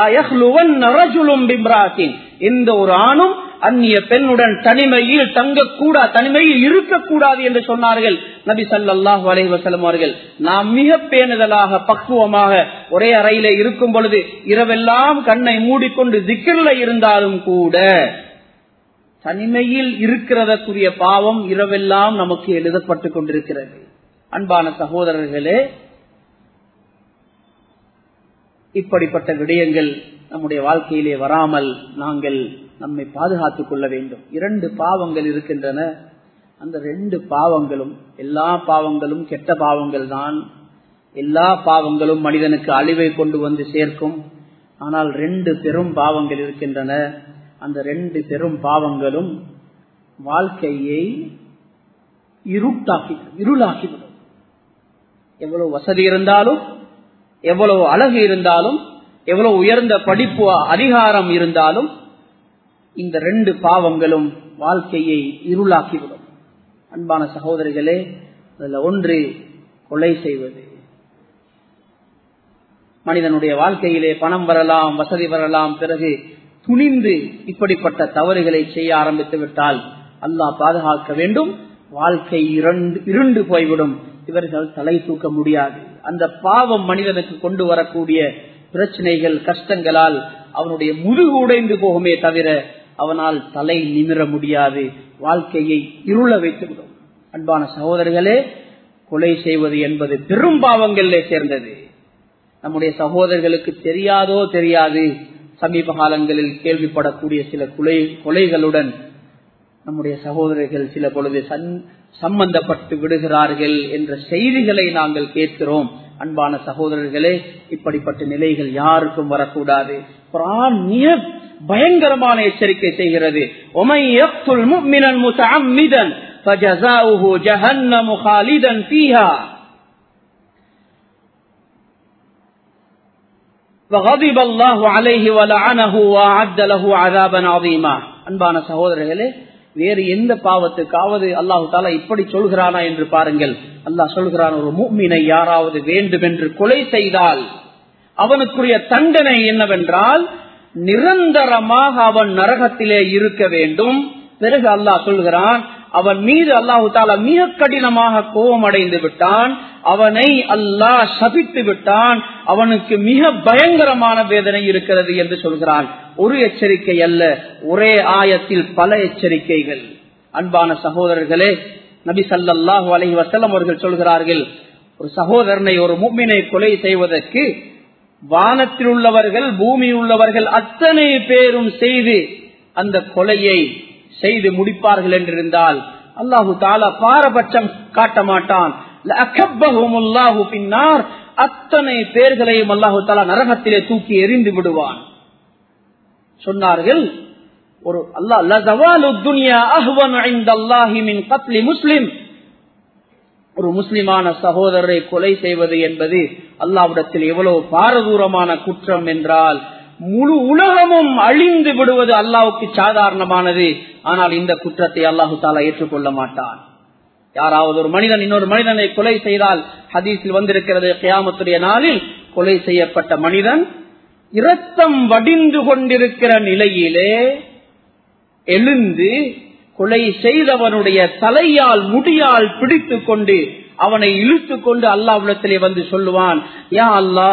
எந்த ஒரு ஆணும் அந்நிய பெண்ணுடன் தனிமையில் தங்கக்கூடா தனிமையில் இருக்கக்கூடாது என்று சொன்னார்கள் நபி சல்லாஹூ அலை வசலம் அவர்கள் நாம் மிக பேணுதலாக பக்குவமாக ஒரே அறையிலே இருக்கும் பொழுது இரவெல்லாம் கண்ணை மூடிக்கொண்டு திக்கிரில் இருந்தாலும் கூட தனிமையில் இருக்கிறதற்குரிய பாவம் இரவெல்லாம் நமக்கு எழுதப்பட்டு கொண்டிருக்கிறது அன்பான சகோதரர்களே இப்படிப்பட்ட விடயங்கள் நம்முடைய வாழ்க்கையிலே வராமல் நாங்கள் நம்மை பாதுகாத்துக் கொள்ள வேண்டும் இரண்டு பாவங்கள் இருக்கின்றன அந்த ரெண்டு பாவங்களும் எல்லா பாவங்களும் கெட்ட பாவங்கள் தான் எல்லா பாவங்களும் மனிதனுக்கு அழிவை கொண்டு வந்து சேர்க்கும் ஆனால் ரெண்டு பெரும் பாவங்கள் இருக்கின்றன அந்த ரெண்டு பெரும் பாவங்களும் வாழ்க்கையை இருட்டாக்கி இருளாக்கிவிடும் எவ்வளவு வசதி இருந்தாலும் எவ்வளவு அழகு இருந்தாலும் எவ்வளவு உயர்ந்த படிப்பு அதிகாரம் இருந்தாலும் இந்த ரெண்டு பாவங்களும் வாழ்க்கையை இருளாக்கிவிடும் அன்பான சகோதரிகளே அதுல ஒன்று கொலை செய்வது மனிதனுடைய வாழ்க்கையிலே பணம் வரலாம் வசதி வரலாம் பிறகு துணிந்து இப்படிப்பட்ட தவறுகளை செய்ய ஆரம்பித்து விட்டால் அல்லாஹ் பாதுகாக்க வேண்டும் வாழ்க்கை இரண்டு இருண்டு போய்விடும் இவர்கள் தலை தூக்க முடியாது அந்த பாவம் மனிதனுக்கு கொண்டு வரக்கூடிய பிரச்சனைகள் கஷ்டங்களால் அவனுடைய முதுகு உடைந்து போகுமே தவிர அவனால் தலை நிமிர முடியாது வாழ்க்கையை இருள வைத்துவிடும் அன்பான சகோதரர்களே கொலை செய்வது என்பது பெரும் பாவங்களிலே சேர்ந்தது நம்முடைய சகோதரர்களுக்கு தெரியாதோ தெரியாது சமீப காலங்களில் கேள்விப்படக்கூடிய சில கொலை கொலைகளுடன் நம்முடைய சகோதரர்கள் சில பொழுது சம்பந்தப்பட்டு விடுகிறார்கள் என்ற செய்திகளை நாங்கள் கேட்கிறோம் அன்பான சகோதரர்களே இப்படிப்பட்ட நிலைகள் யாருக்கும் வரக்கூடாது குரான் மிக பயங்கரமான எச்சரிக்கை செய்கிறது அன்பான சகோதரர்களே வேறு எந்த பாவத்துக்காவது அல்லாஹு தாலா இப்படி சொல்கிறானா என்று பாருங்கள் அல்லாஹ் சொல்கிறான் ஒரு மூமினை யாராவது வேண்டும் என்று கொலை செய்தால் அவனுக்குரிய தண்டனை என்னவென்றால் நிரந்தரமாக அவன் நரகத்திலே இருக்க வேண்டும் பிறகு அல்லாஹ் சொல்கிறான் அவன் மீது அல்லாஹு தாலா மிக கடினமாக கோபம் அடைந்து விட்டான் அவனை அல்லாஹ் சபித்து விட்டான் அவனுக்கு மிக பயங்கரமான வேதனை இருக்கிறது என்று சொல்கிறான் ஒரு எச்சரிக்கை அல்ல ஒரே ஆயத்தில் பல எச்சரிக்கைகள் அன்பான சகோதரர்களே நபி சல்லாஹூ அலஹி வசல்லம் அவர்கள் சொல்கிறார்கள் ஒரு சகோதரனை ஒரு மும்மினை கொலை செய்வதற்கு வானத்தில் உள்ளவர்கள் பூமியில் உள்ளவர்கள் அத்தனை பேரும் செய்து அந்த கொலையை செய்து முடிப்பார்கள் என்றிருந்தால் அல்லாஹு தாலா பாரபட்சம் காட்ட மாட்டான் பின்னார் அத்தனை பேர்களையும் அல்லாஹு தாலா நரகத்திலே தூக்கி எரிந்து விடுவான் சொன்னார்கள் ஒரு முஸ்லிம் ஒரு முஸ்லிமான சகோதரரை கொலை செய்வது என்பது அல்லாவிடத்தில் எவ்வளவு பாரதூரமான குற்றம் என்றால் முழு உலகமும் அழிந்து விடுவது அல்லாவுக்கு சாதாரணமானது ஆனால் இந்த குற்றத்தை அல்லாஹு தாலா ஏற்றுக்கொள்ள மாட்டான் யாராவது ஒரு மனிதன் இன்னொரு மனிதனை கொலை செய்தால் ஹதீஸில் வந்திருக்கிறது கியாமத்துடைய நாளில் கொலை செய்யப்பட்ட மனிதன் இரத்தம் வடிந்து கொண்டிருக்கிற நிலையிலே எழுந்து கொலை செய்தவனுடைய தலையால் முடியால் பிடித்து கொண்டு அவனை இழுத்து கொண்டு அல்லாவிடத்திலே வந்து சொல்லுவான் யா அல்லா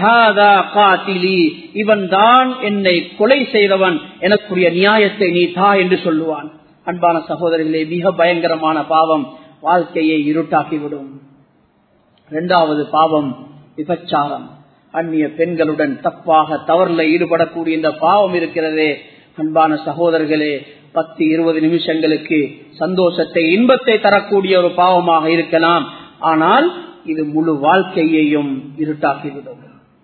இவன் தான் என்னை கொலை செய்தவன் எனக்குரிய நியாயத்தை நீ தா என்று சொல்லுவான் அன்பான சகோதரர்களே மிக பயங்கரமான பாவம் வாழ்க்கையை இருட்டாக்கிவிடும் இரண்டாவது பாவம் விபச்சாரம் அந்நிய பெண்களுடன் தப்பாக தவறில் ஈடுபடக்கூடிய இந்த பாவம் இருக்கிறதே அன்பான சகோதரர்களே பத்து இருபது நிமிஷங்களுக்கு சந்தோஷத்தை இன்பத்தை தரக்கூடிய ஒரு பாவமாக இருக்கலாம் ஆனால் இது முழு வாழ்க்கையையும் இருட்டாக்கிவிடும்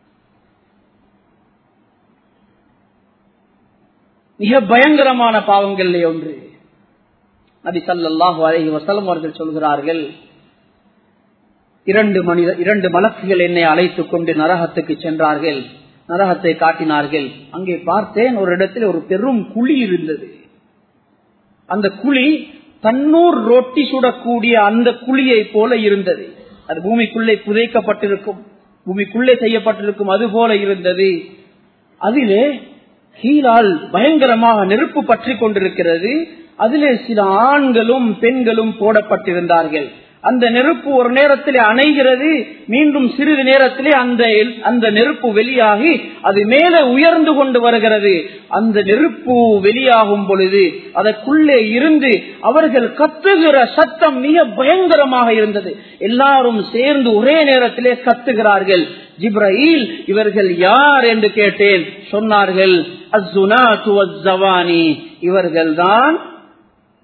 மிக பயங்கரமான பாவங்களிலே ஒன்று நபி சல்லாஹூ அலஹி வசலம் அவர்கள் சொல்கிறார்கள் இரண்டு மனித இரண்டு மலக்குகள் என்னை அழைத்துக் கொண்டு நரகத்துக்கு சென்றார்கள் நரகத்தை காட்டினார்கள் அங்கே பார்த்தேன் ஒரு இடத்தில் ஒரு பெரும் குழி இருந்தது அந்த குழி தன்னூர் ரொட்டி சுடக்கூடிய அந்த குழியை போல இருந்தது அது பூமிக்குள்ளே புதைக்கப்பட்டிருக்கும் பூமிக்குள்ளே செய்யப்பட்டிருக்கும் அது போல இருந்தது அதிலே கீழால் பயங்கரமாக நெருப்பு பற்றி கொண்டிருக்கிறது அதிலே சில ஆண்களும் பெண்களும் போடப்பட்டிருந்தார்கள் அந்த நெருப்பு ஒரு நேரத்திலே அணைகிறது மீண்டும் சிறிது நேரத்திலே அந்த அந்த நெருப்பு வெளியாகி அது மேலே உயர்ந்து கொண்டு வருகிறது அந்த நெருப்பு வெளியாகும் பொழுது அதற்குள்ளே இருந்து அவர்கள் கத்துகிற சத்தம் மிக பயங்கரமாக இருந்தது எல்லாரும் சேர்ந்து ஒரே நேரத்திலே கத்துகிறார்கள் ஜிப்ரஹீல் இவர்கள் யார் என்று கேட்டேன் சொன்னார்கள் இவர்கள்தான்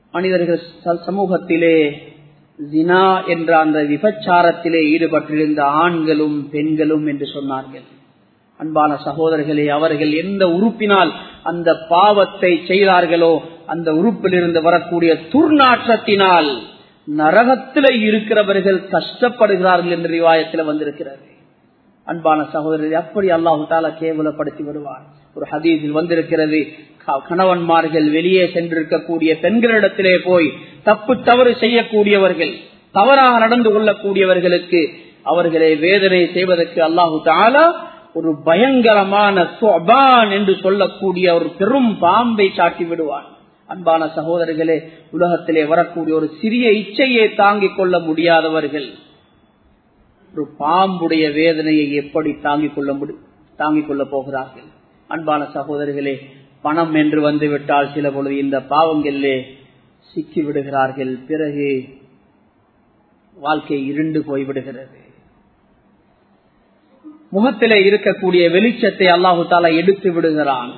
மனிதர்கள் சமூகத்திலே ஜினா என்ற அந்த விபச்சாரத்திலே ஈடுபட்டிருந்த ஆண்களும் பெண்களும் என்று சொன்னார்கள் அன்பான சகோதரர்களே அவர்கள் எந்த உறுப்பினால் அந்த பாவத்தை செய்தார்களோ அந்த உறுப்பிலிருந்து வரக்கூடிய துர்நாற்றத்தினால் நரகத்தில் இருக்கிறவர்கள் கஷ்டப்படுகிறார்கள் என்று ரிவாயத்தில் வந்திருக்கிறது அன்பான சகோதரர் அப்படி அல்லாஹு தாலா கேவலப்படுத்தி வருவார் ஒரு ஹதீஸில் வந்திருக்கிறது கணவன்மார்கள் வெளியே சென்றிருக்கக்கூடிய பெண்களிடத்திலே போய் தப்பு தவறு செய்யக்கூடியவர்கள் தவறாக நடந்து கொள்ளக்கூடியவர்களுக்கு அவர்களை வேதனை செய்வதற்கு அல்லாஹு தாலா ஒரு பயங்கரமான சொபான் என்று சொல்லக்கூடிய ஒரு பெரும் பாம்பை சாட்டி விடுவான் அன்பான சகோதரர்களே உலகத்திலே வரக்கூடிய ஒரு சிறிய இச்சையை தாங்கிக் கொள்ள முடியாதவர்கள் ஒரு பாம்புடைய வேதனையை எப்படி தாங்கிக் கொள்ள முடி தாங்கிக் கொள்ள போகிறார்கள் அன்பான சகோதரர்களே பணம் என்று வந்துவிட்டால் சில பொழுது இந்த பாவங்களிலே சிக்கி விடுகிறார்கள் பிறகு வாழ்க்கை இருண்டு போய்விடுகிறது முகத்திலே இருக்கக்கூடிய வெளிச்சத்தை அல்லாஹு தாலா எடுத்து விடுகிறான்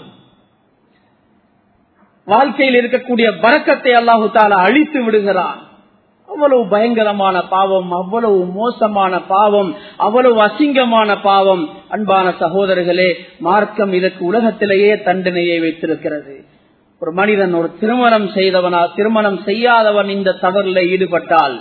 வாழ்க்கையில் இருக்கக்கூடிய பறக்கத்தை அல்லாஹு தாலா அழித்து விடுகிறான் அவ்வளவு பயங்கரமான பாவம் அவ்வளவு மோசமான பாவம் அவ்வளவு அசிங்கமான பாவம் அன்பான சகோதரர்களே மார்க்கம் இதற்கு உலகத்திலேயே தண்டனையை வைத்திருக்கிறது ஒரு மனிதன் ஒரு திருமணம் செய்தவனா திருமணம் செய்யாதவன் இந்த தவறில் ஈடுபட்டால்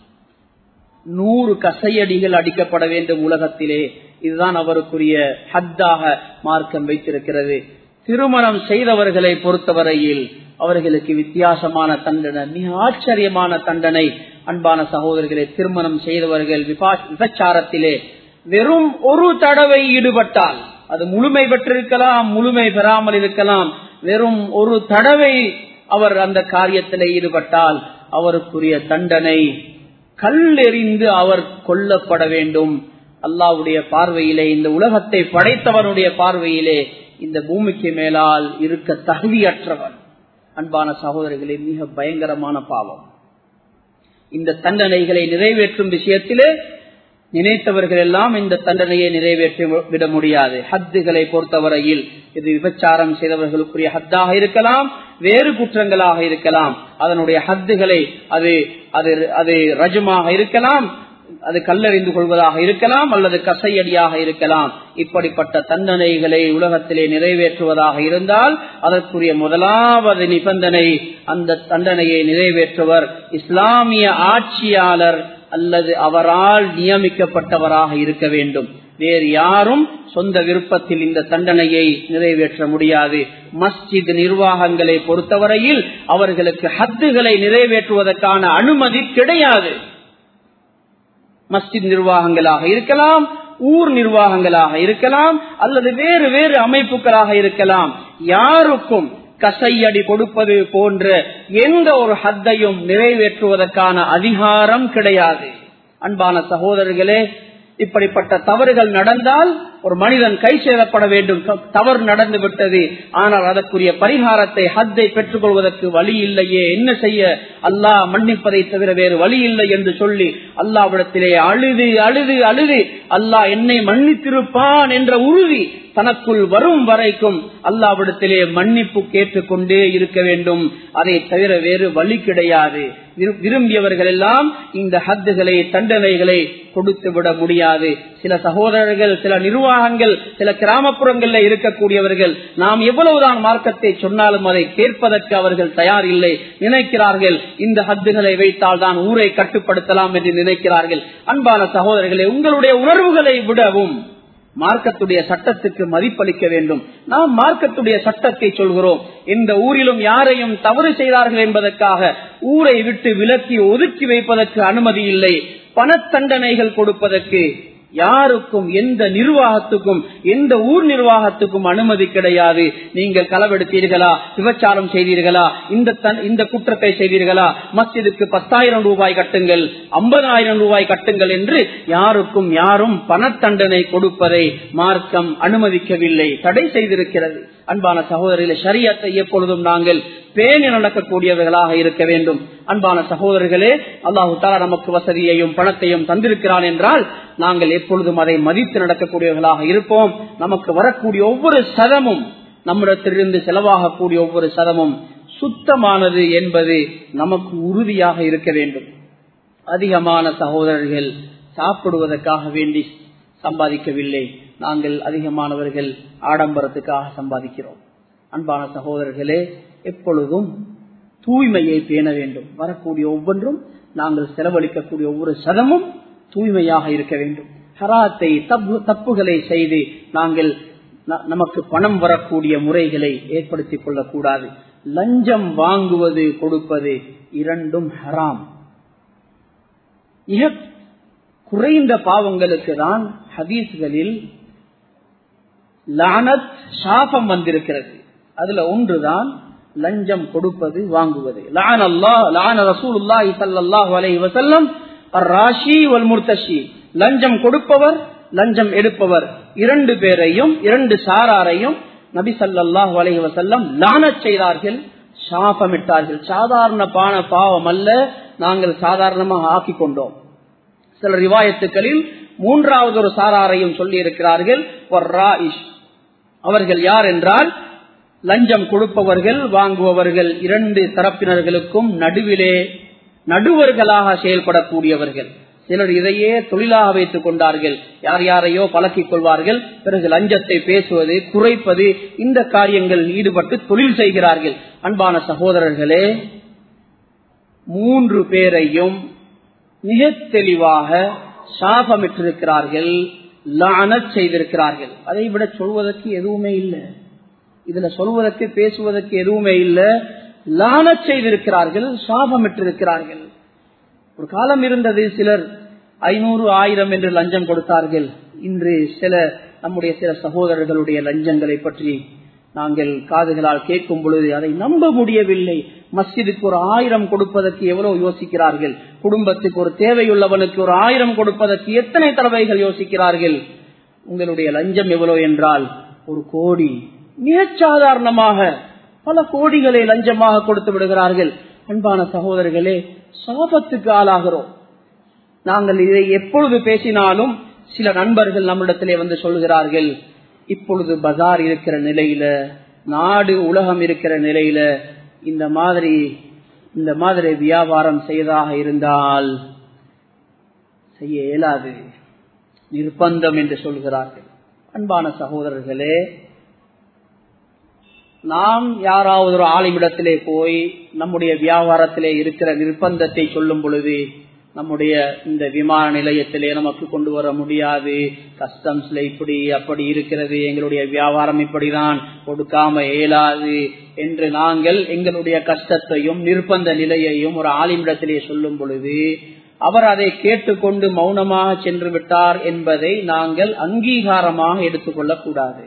நூறு கசையடிகள் அடிக்கப்பட வேண்டும் உலகத்திலே இதுதான் அவருக்குரிய ஹத்தாக மார்க்கம் வைத்திருக்கிறது திருமணம் செய்தவர்களை பொறுத்தவரையில் அவர்களுக்கு வித்தியாசமான தண்டனை மிக ஆச்சரியமான தண்டனை அன்பான சகோதரர்களை திருமணம் செய்தவர்கள் விபச்சாரத்திலே வெறும் ஒரு தடவை ஈடுபட்டால் அது முழுமை பெற்றிருக்கலாம் முழுமை பெறாமல் இருக்கலாம் வெறும் ஒரு தடவை அவர் அந்த காரியத்தில் ஈடுபட்டால் அவருக்குரிய தண்டனை கல்லெறிந்து அவர் கொல்லப்பட வேண்டும் அல்லாவுடைய பார்வையிலே இந்த உலகத்தை படைத்தவனுடைய பார்வையிலே இந்த பூமிக்கு மேலால் இருக்க தகுதியற்றவன் அன்பான சகோதரர்களே மிக பயங்கரமான பாவம் இந்த தண்டனைகளை நிறைவேற்றும் விஷயத்திலே நினைத்தவர்கள் எல்லாம் இந்த தண்டனையை நிறைவேற்றி விட முடியாது ஹத்துகளை பொறுத்தவரையில் இது விபச்சாரம் செய்தவர்களுக்குரிய ஹத்தாக இருக்கலாம் வேறு குற்றங்களாக இருக்கலாம் அதனுடைய ஹத்துகளை அது அது அது ரஜமாக இருக்கலாம் அது கல்லறிந்து கொள்வதாக இருக்கலாம் அல்லது கசையடியாக இருக்கலாம் இப்படிப்பட்ட தண்டனைகளை உலகத்திலே நிறைவேற்றுவதாக இருந்தால் அதற்குரிய முதலாவது நிபந்தனை அந்த தண்டனையை நிறைவேற்றுவர் இஸ்லாமிய ஆட்சியாளர் அல்லது அவரால் நியமிக்கப்பட்டவராக இருக்க வேண்டும் வேறு யாரும் சொந்த விருப்பத்தில் இந்த தண்டனையை நிறைவேற்ற முடியாது மஸ்ஜித் நிர்வாகங்களை பொறுத்தவரையில் அவர்களுக்கு ஹத்துகளை நிறைவேற்றுவதற்கான அனுமதி கிடையாது மஸ்ஜித் நிர்வாகங்களாக இருக்கலாம் ஊர் நிர்வாகங்களாக இருக்கலாம் அல்லது வேறு வேறு அமைப்புகளாக இருக்கலாம் யாருக்கும் கசையடி கொடுப்பது போன்ற எந்த ஒரு ஹத்தையும் நிறைவேற்றுவதற்கான அதிகாரம் கிடையாது அன்பான சகோதரர்களே இப்படிப்பட்ட தவறுகள் நடந்தால் ஒரு மனிதன் கை சேதப்பட வேண்டும் தவறு நடந்து விட்டது ஆனால் அதற்குரிய பரிகாரத்தை ஹத்தை பெற்றுக் கொள்வதற்கு வழி இல்லையே என்ன செய்ய அல்லாஹ் மன்னிப்பதை தவிர வேறு வழி இல்லை என்று சொல்லி அல்லாவிடத்திலே அழுது அழுது அழுது அல்லாஹ் என்னை மன்னித்திருப்பான் என்ற உறுதி தனக்குள் வரும் வரைக்கும் அல்லாவிடத்திலே மன்னிப்பு கேட்டுக்கொண்டே இருக்க வேண்டும் அதை தவிர வேறு வழி கிடையாது விரும்பியவர்கள் எல்லாம் இந்த ஹத்துகளை தண்டனைகளை கொடுத்து விட முடியாது சில சகோதரர்கள் சில நிர்வாகங்கள் சில கிராமப்புறங்களில் இருக்கக்கூடியவர்கள் நாம் எவ்வளவுதான் மார்க்கத்தை சொன்னாலும் அதை கேட்பதற்கு அவர்கள் தயார் இல்லை நினைக்கிறார்கள் இந்த ஹத்துகளை வைத்தால் தான் ஊரை கட்டுப்படுத்தலாம் என்று நினைக்கிறார்கள் அன்பான சகோதரர்களே உங்களுடைய உணர்வுகளை விடவும் மார்க்கத்துடைய சட்டத்துக்கு மதிப்பளிக்க வேண்டும் நாம் மார்க்கத்துடைய சட்டத்தை சொல்கிறோம் இந்த ஊரிலும் யாரையும் தவறு செய்தார்கள் என்பதற்காக ஊரை விட்டு விலக்கி ஒதுக்கி வைப்பதற்கு அனுமதி இல்லை பணத்தண்டனைகள் கொடுப்பதற்கு யாருக்கும் எந்த நிர்வாகத்துக்கும் எந்த ஊர் நிர்வாகத்துக்கும் அனுமதி கிடையாது நீங்கள் களவெடுத்தீர்களா விபச்சாரம் செய்தீர்களா இந்த இந்த குற்றத்தை செய்தீர்களா மஸ்ஜிதுக்கு பத்தாயிரம் ரூபாய் கட்டுங்கள் ஐம்பதாயிரம் ரூபாய் கட்டுங்கள் என்று யாருக்கும் யாரும் பணத்தண்டனை கொடுப்பதை மார்க்கம் அனுமதிக்கவில்லை தடை செய்திருக்கிறது அன்பான சகோதரிகளை சரியத்தை எப்பொழுதும் நாங்கள் பேணி நடக்கக்கூடியவர்களாக இருக்க வேண்டும் அன்பான சகோதரர்களே அல்லாஹு தாலா நமக்கு வசதியையும் பணத்தையும் தந்திருக்கிறான் என்றால் நாங்கள் எப்பொழுதும் அதை மதித்து நடக்கக்கூடியவர்களாக இருப்போம் நமக்கு வரக்கூடிய ஒவ்வொரு சதமும் நம்மிடத்திலிருந்து செலவாகக்கூடிய ஒவ்வொரு சதமும் சுத்தமானது என்பது நமக்கு உறுதியாக இருக்க வேண்டும் அதிகமான சகோதரர்கள் சாப்பிடுவதற்காக வேண்டி சம்பாதிக்கவில்லை நாங்கள் அதிகமானவர்கள் ஆடம்பரத்துக்காக சம்பாதிக்கிறோம் அன்பான சகோதரர்களே எப்பொழுதும் தூய்மையை பேண வேண்டும் வரக்கூடிய ஒவ்வொன்றும் நாங்கள் செலவழிக்கக்கூடிய ஒவ்வொரு சதமும் தூய்மையாக இருக்க வேண்டும் ஹராத்தை தப்பு தப்புகளை செய்து நாங்கள் நமக்கு பணம் வரக்கூடிய முறைகளை ஏற்படுத்திக் கொள்ளக்கூடாது லஞ்சம் வாங்குவது கொடுப்பது இரண்டும் ஹராம் மிக குறைந்த பாவங்களுக்கு தான் ஹதீஸ்களில் லானத் சாபம் வந்திருக்கிறது அதுல ஒன்றுதான் லஞ்சம் கொடுப்பது வாங்குவது லான் அல்லா லான ரசூலுல்லாஹி ஸல்லல்லாஹு அலைஹி வஸல்லம் ராஷி வல் முர்தஷி லஞ்சம் கொடுப்பவர் லஞ்சம் எடுப்பவர் இரண்டு பேரையும் இரண்டு சாராரையும் நபி சல்லாஹு அலைஹி வசல்லம் லானச் செய்தார்கள் சாபமிட்டார்கள் சாதாரண பான பாவம் அல்ல நாங்கள் சாதாரணமாக ஆக்கி கொண்டோம் சில ரிவாயத்துக்களில் மூன்றாவது ஒரு சாராரையும் சொல்லி இருக்கிறார்கள் அவர்கள் யார் என்றால் லஞ்சம் கொடுப்பவர்கள் வாங்குபவர்கள் இரண்டு தரப்பினர்களுக்கும் நடுவிலே நடுவர்களாக செயல்படக்கூடியவர்கள் சிலர் இதையே தொழிலாக வைத்துக் கொண்டார்கள் யார் யாரையோ பழக்கிக் கொள்வார்கள் பிறகு லஞ்சத்தை பேசுவது குறைப்பது இந்த காரியங்கள் ஈடுபட்டு தொழில் செய்கிறார்கள் அன்பான சகோதரர்களே மூன்று பேரையும் மிக தெளிவாக சாபமிட்டிருக்கிறார்கள் லானச் செய்திருக்கிறார்கள் அதை விட சொல்வதற்கு எதுவுமே இல்லை இதுல சொல்வதற்கு பேசுவதற்கு எதுவுமே இல்லை லானச் செய்திருக்கிறார்கள் சாபமிட்டிருக்கிறார்கள் ஒரு காலம் இருந்தது சிலர் ஐநூறு ஆயிரம் என்று லஞ்சம் கொடுத்தார்கள் இன்று சில நம்முடைய சில சகோதரர்களுடைய லஞ்சங்களை பற்றி நாங்கள் காதுகளால் கேட்கும் பொழுது அதை நம்ப முடியவில்லை மஸ்ஜிதுக்கு ஒரு ஆயிரம் கொடுப்பதற்கு எவ்வளவு யோசிக்கிறார்கள் குடும்பத்துக்கு ஒரு தேவையுள்ளவனுக்கு ஒரு ஆயிரம் கொடுப்பதற்கு எத்தனை தடவைகள் யோசிக்கிறார்கள் உங்களுடைய லஞ்சம் எவ்வளவு என்றால் ஒரு கோடி மிகச் சாதாரணமாக பல கோடிகளை லஞ்சமாக கொடுத்து விடுகிறார்கள் அன்பான சகோதரர்களே சாபத்துக்கு ஆளாகிறோம் நாங்கள் இதை எப்பொழுது பேசினாலும் சில நண்பர்கள் நம்மிடத்திலே வந்து சொல்கிறார்கள் இப்பொழுது பஜார் இருக்கிற நிலையில நாடு உலகம் இருக்கிற நிலையில இந்த மாதிரி இந்த மாதிரி வியாபாரம் செய்வதாக இருந்தால் செய்ய இயலாது நிர்பந்தம் என்று சொல்கிறார்கள் அன்பான சகோதரர்களே நாம் யாராவது ஒரு ஆளுமிடத்திலே போய் நம்முடைய வியாபாரத்திலே இருக்கிற நிர்பந்தத்தை சொல்லும் பொழுது நம்முடைய இந்த விமான நிலையத்திலே நமக்கு கொண்டு வர முடியாது கஸ்டம்ஸ்ல இப்படி அப்படி இருக்கிறது எங்களுடைய வியாபாரம் இப்படிதான் கொடுக்காம இயலாது என்று நாங்கள் எங்களுடைய கஷ்டத்தையும் நிர்பந்த நிலையையும் ஒரு ஆளுமிடத்திலே சொல்லும் பொழுது அவர் அதை கேட்டுக்கொண்டு மௌனமாக சென்று விட்டார் என்பதை நாங்கள் அங்கீகாரமாக எடுத்துக்கொள்ளக் கூடாது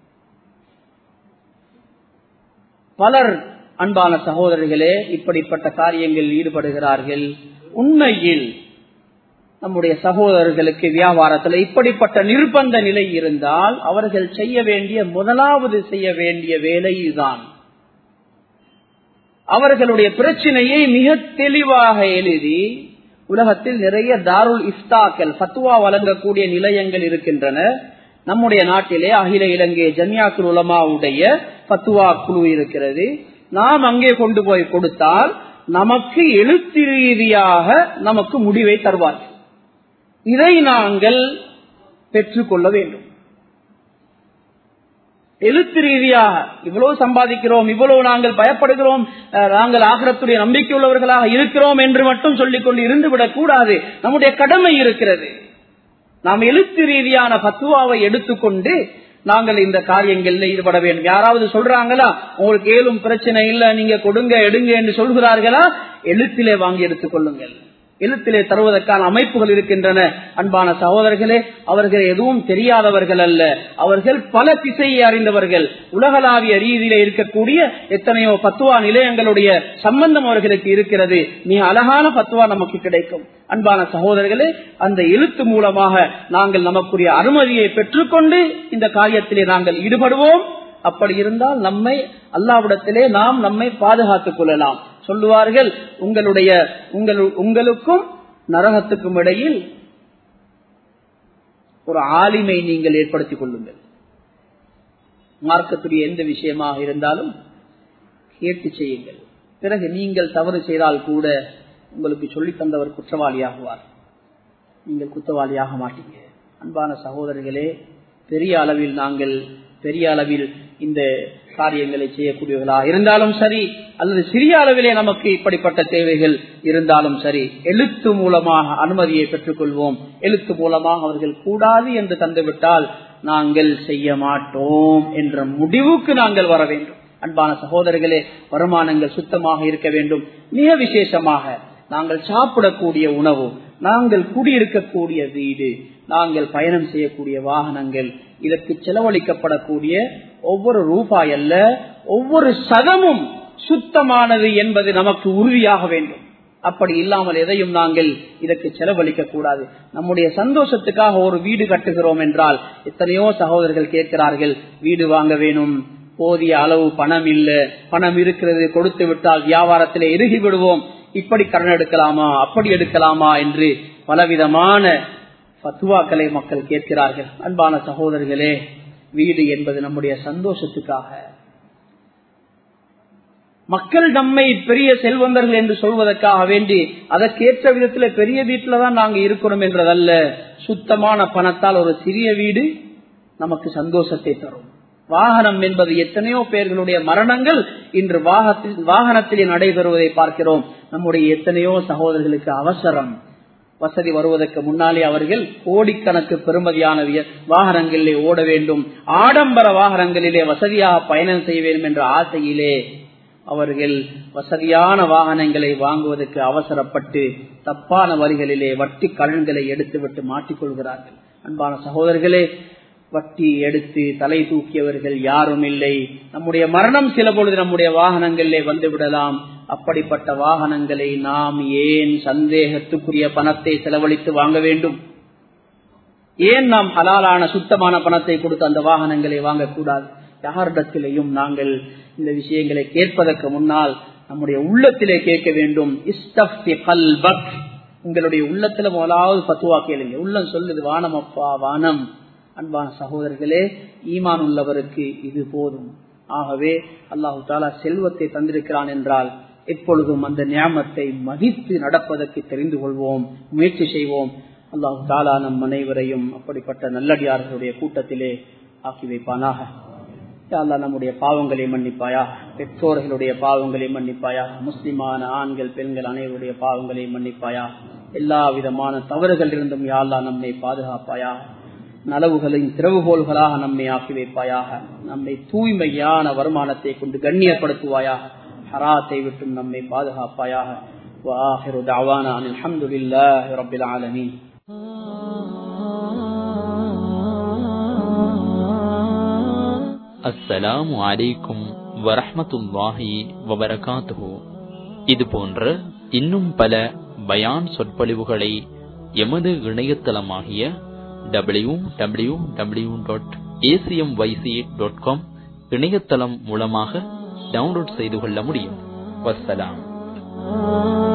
பலர் அன்பான சகோதரர்களே இப்படிப்பட்ட காரியங்களில் ஈடுபடுகிறார்கள் உண்மையில் நம்முடைய சகோதரர்களுக்கு வியாபாரத்தில் இப்படிப்பட்ட நிர்பந்த நிலை இருந்தால் அவர்கள் செய்ய வேண்டிய முதலாவது செய்ய வேண்டிய வேலை இதுதான் அவர்களுடைய பிரச்சனையை மிக தெளிவாக எழுதி உலகத்தில் நிறைய தாருல் இஃப்தாக்கள் ஃபத்துவா வழங்கக்கூடிய நிலையங்கள் இருக்கின்றன நம்முடைய நாட்டிலே அகில இலங்கை ஜன்யாக்குல் உலமாவுடைய பத்துவா குழு இருக்கிறது நாம் அங்கே கொண்டு போய் கொடுத்தால் நமக்கு எழுத்து ரீதியாக நமக்கு முடிவை தருவார்கள் இதை நாங்கள் பெற்றுக்கொள்ள வேண்டும் எழுத்து ரீதியாக இவ்வளவு சம்பாதிக்கிறோம் இவ்வளவு நாங்கள் பயப்படுகிறோம் நாங்கள் ஆகரத்துடைய நம்பிக்கை உள்ளவர்களாக இருக்கிறோம் என்று மட்டும் சொல்லிக்கொண்டு இருந்துவிடக் கூடாது நம்முடைய கடமை இருக்கிறது நாம் எழுத்து ரீதியான பத்துவாவை எடுத்துக்கொண்டு நாங்கள் இந்த காரியங்கள்ல ஈடுபட வேண்டும் யாராவது சொல்றாங்களா உங்களுக்கு ஏலும் பிரச்சனை இல்ல நீங்க கொடுங்க எடுங்க என்று சொல்கிறார்களா எழுத்திலே வாங்கி எடுத்துக் கொள்ளுங்கள் எழுத்திலே தருவதற்கான அமைப்புகள் இருக்கின்றன அன்பான சகோதரர்களே அவர்கள் எதுவும் தெரியாதவர்கள் அல்ல அவர்கள் பல திசையை அறிந்தவர்கள் உலகளாவிய ரீதியில இருக்கக்கூடிய எத்தனையோ பத்துவா நிலையங்களுடைய சம்பந்தம் அவர்களுக்கு இருக்கிறது மிக அழகான பத்துவா நமக்கு கிடைக்கும் அன்பான சகோதரர்களே அந்த எழுத்து மூலமாக நாங்கள் நமக்குரிய அனுமதியை பெற்றுக்கொண்டு இந்த காரியத்திலே நாங்கள் ஈடுபடுவோம் அப்படி இருந்தால் நம்மை அல்லாவிடத்திலே நாம் நம்மை பாதுகாத்துக் கொள்ளலாம் சொல்லுவார்கள் உங்களுடைய உங்களுக்கும் நரகத்துக்கும் இடையில் ஒரு ஆலிமை நீங்கள் ஏற்படுத்திக் கொள்ளுங்கள் மார்க்கத்துடைய எந்த விஷயமாக இருந்தாலும் கேட்டு செய்யுங்கள் பிறகு நீங்கள் தவறு செய்தால் கூட உங்களுக்கு சொல்லி தந்தவர் குற்றவாளியாகுவார் நீங்கள் குற்றவாளியாக மாட்டீங்க அன்பான சகோதரர்களே பெரிய அளவில் நாங்கள் பெரிய அளவில் இந்த காரியங்களை செய்யக்கூடியவர்களாக இருந்தாலும் சரி அல்லது சிறிய அளவிலே நமக்கு இப்படிப்பட்ட தேவைகள் இருந்தாலும் சரி எழுத்து மூலமாக அனுமதியை பெற்றுக்கொள்வோம் எழுத்து மூலமாக அவர்கள் கூடாது என்று தந்துவிட்டால் நாங்கள் செய்ய மாட்டோம் என்ற முடிவுக்கு நாங்கள் வர வேண்டும் அன்பான சகோதரர்களே வருமானங்கள் சுத்தமாக இருக்க வேண்டும் மிக விசேஷமாக நாங்கள் சாப்பிடக்கூடிய உணவு நாங்கள் குடியிருக்கக்கூடிய வீடு நாங்கள் பயணம் செய்யக்கூடிய வாகனங்கள் இதற்கு செலவழிக்கப்படக்கூடிய ஒவ்வொரு ரூபாய் அல்ல ஒவ்வொரு சதமும் சுத்தமானது என்பது நமக்கு உறுதியாக வேண்டும் அப்படி இல்லாமல் எதையும் நாங்கள் இதற்கு செலவழிக்க கூடாது நம்முடைய சந்தோஷத்துக்காக ஒரு வீடு கட்டுகிறோம் என்றால் எத்தனையோ சகோதரர்கள் கேட்கிறார்கள் வீடு வாங்க வேணும் போதிய அளவு பணம் இல்ல பணம் இருக்கிறது கொடுத்து விட்டால் வியாபாரத்திலே இறுகி விடுவோம் இப்படி கடன் எடுக்கலாமா அப்படி எடுக்கலாமா என்று பலவிதமான பத்துவாக்களை மக்கள் கேட்கிறார்கள் அன்பான சகோதரர்களே வீடு என்பது நம்முடைய சந்தோஷத்துக்காக மக்கள் நம்மை பெரிய செல்வந்தர்கள் என்று சொல்வதற்காக வேண்டி அதற்கேற்ற விதத்துல பெரிய வீட்டுல தான் நாங்க இருக்கிறோம் என்றதல்ல சுத்தமான பணத்தால் ஒரு சிறிய வீடு நமக்கு சந்தோஷத்தை தரும் வாகனம் என்பது எத்தனையோ பேர்களுடைய மரணங்கள் இன்று வாகனத்திலே நடைபெறுவதை பார்க்கிறோம் நம்முடைய எத்தனையோ சகோதரர்களுக்கு அவசரம் வசதி வருவதற்கு முன்னாலே அவர்கள் கோடிக்கணக்கு பெருமதியான வாகனங்களிலே ஓட வேண்டும் ஆடம்பர வாகனங்களிலே வசதியாக பயணம் செய்ய வேண்டும் என்ற ஆசையிலே அவர்கள் வசதியான வாகனங்களை வாங்குவதற்கு அவசரப்பட்டு தப்பான வரிகளிலே வட்டி கடன்களை எடுத்துவிட்டு மாட்டிக்கொள்கிறார்கள் அன்பான சகோதரர்களே வட்டி எடுத்து தலை தூக்கியவர்கள் யாரும் இல்லை நம்முடைய மரணம் சில பொழுது நம்முடைய வாகனங்களிலே வந்து விடலாம் அப்படிப்பட்ட வாகனங்களை நாம் ஏன் சந்தேகத்துக்குரிய பணத்தை செலவழித்து வாங்க வேண்டும் ஏன் நாம் ஹலாலான சுத்தமான பணத்தை கொடுத்து அந்த வாகனங்களை வாங்கக்கூடாது யாரிடத்திலேயும் நாங்கள் இந்த விஷயங்களை கேட்பதற்கு முன்னால் நம்முடைய உள்ளத்திலே கேட்க வேண்டும் உங்களுடைய உள்ளத்துல முதலாவது பத்துவா கேளுங்க உள்ளம் சொல்லுது வானம் அப்பா வானம் அன்பான சகோதரர்களே ஈமான் உள்ளவருக்கு இது போதும் ஆகவே அல்லாஹு தாலா செல்வத்தை தந்திருக்கிறான் என்றால் எப்பொழுதும் அந்த ஞாபகத்தை மதித்து நடப்பதற்கு தெரிந்து கொள்வோம் முயற்சி செய்வோம் அல்லாஹு தாலா நம் அனைவரையும் அப்படிப்பட்ட நல்லடியார்களுடைய கூட்டத்திலே ஆக்கி வைப்பானாக அல்லா நம்முடைய பாவங்களை மன்னிப்பாயா பெற்றோர்களுடைய பாவங்களை மன்னிப்பாயா முஸ்லிமான ஆண்கள் பெண்கள் அனைவருடைய பாவங்களை மன்னிப்பாயா எல்லா விதமான தவறுகள் இருந்தும் யாழ்லா நம்மை பாதுகாப்பாயா நலவுகளின் திறவுகோள்களாக நம்மை ஆக்கி வைப்பாயாக நம்மை தூய்மையான வருமானத்தை கொண்டு கண்ணியப்படுத்துவாயாக ஹராத்தை விட்டும் நம்மை பாதுகாப்பாயாக وآخر دعوانا أن الحمد لله رب العالمين அஸ்ஸலாமு அலைக்கும் வரஹமத்துல்லாஹி வபரகாத்துஹு இது போன்ற இன்னும் பல பயான் சொற்பொழிவுகளை எமது இணையதளமாகிய W W W dot ACM YC dot com இணையதளம் மூலமாக டவுன்லோட் செய்து கொள்ள முடியும் வசலாம்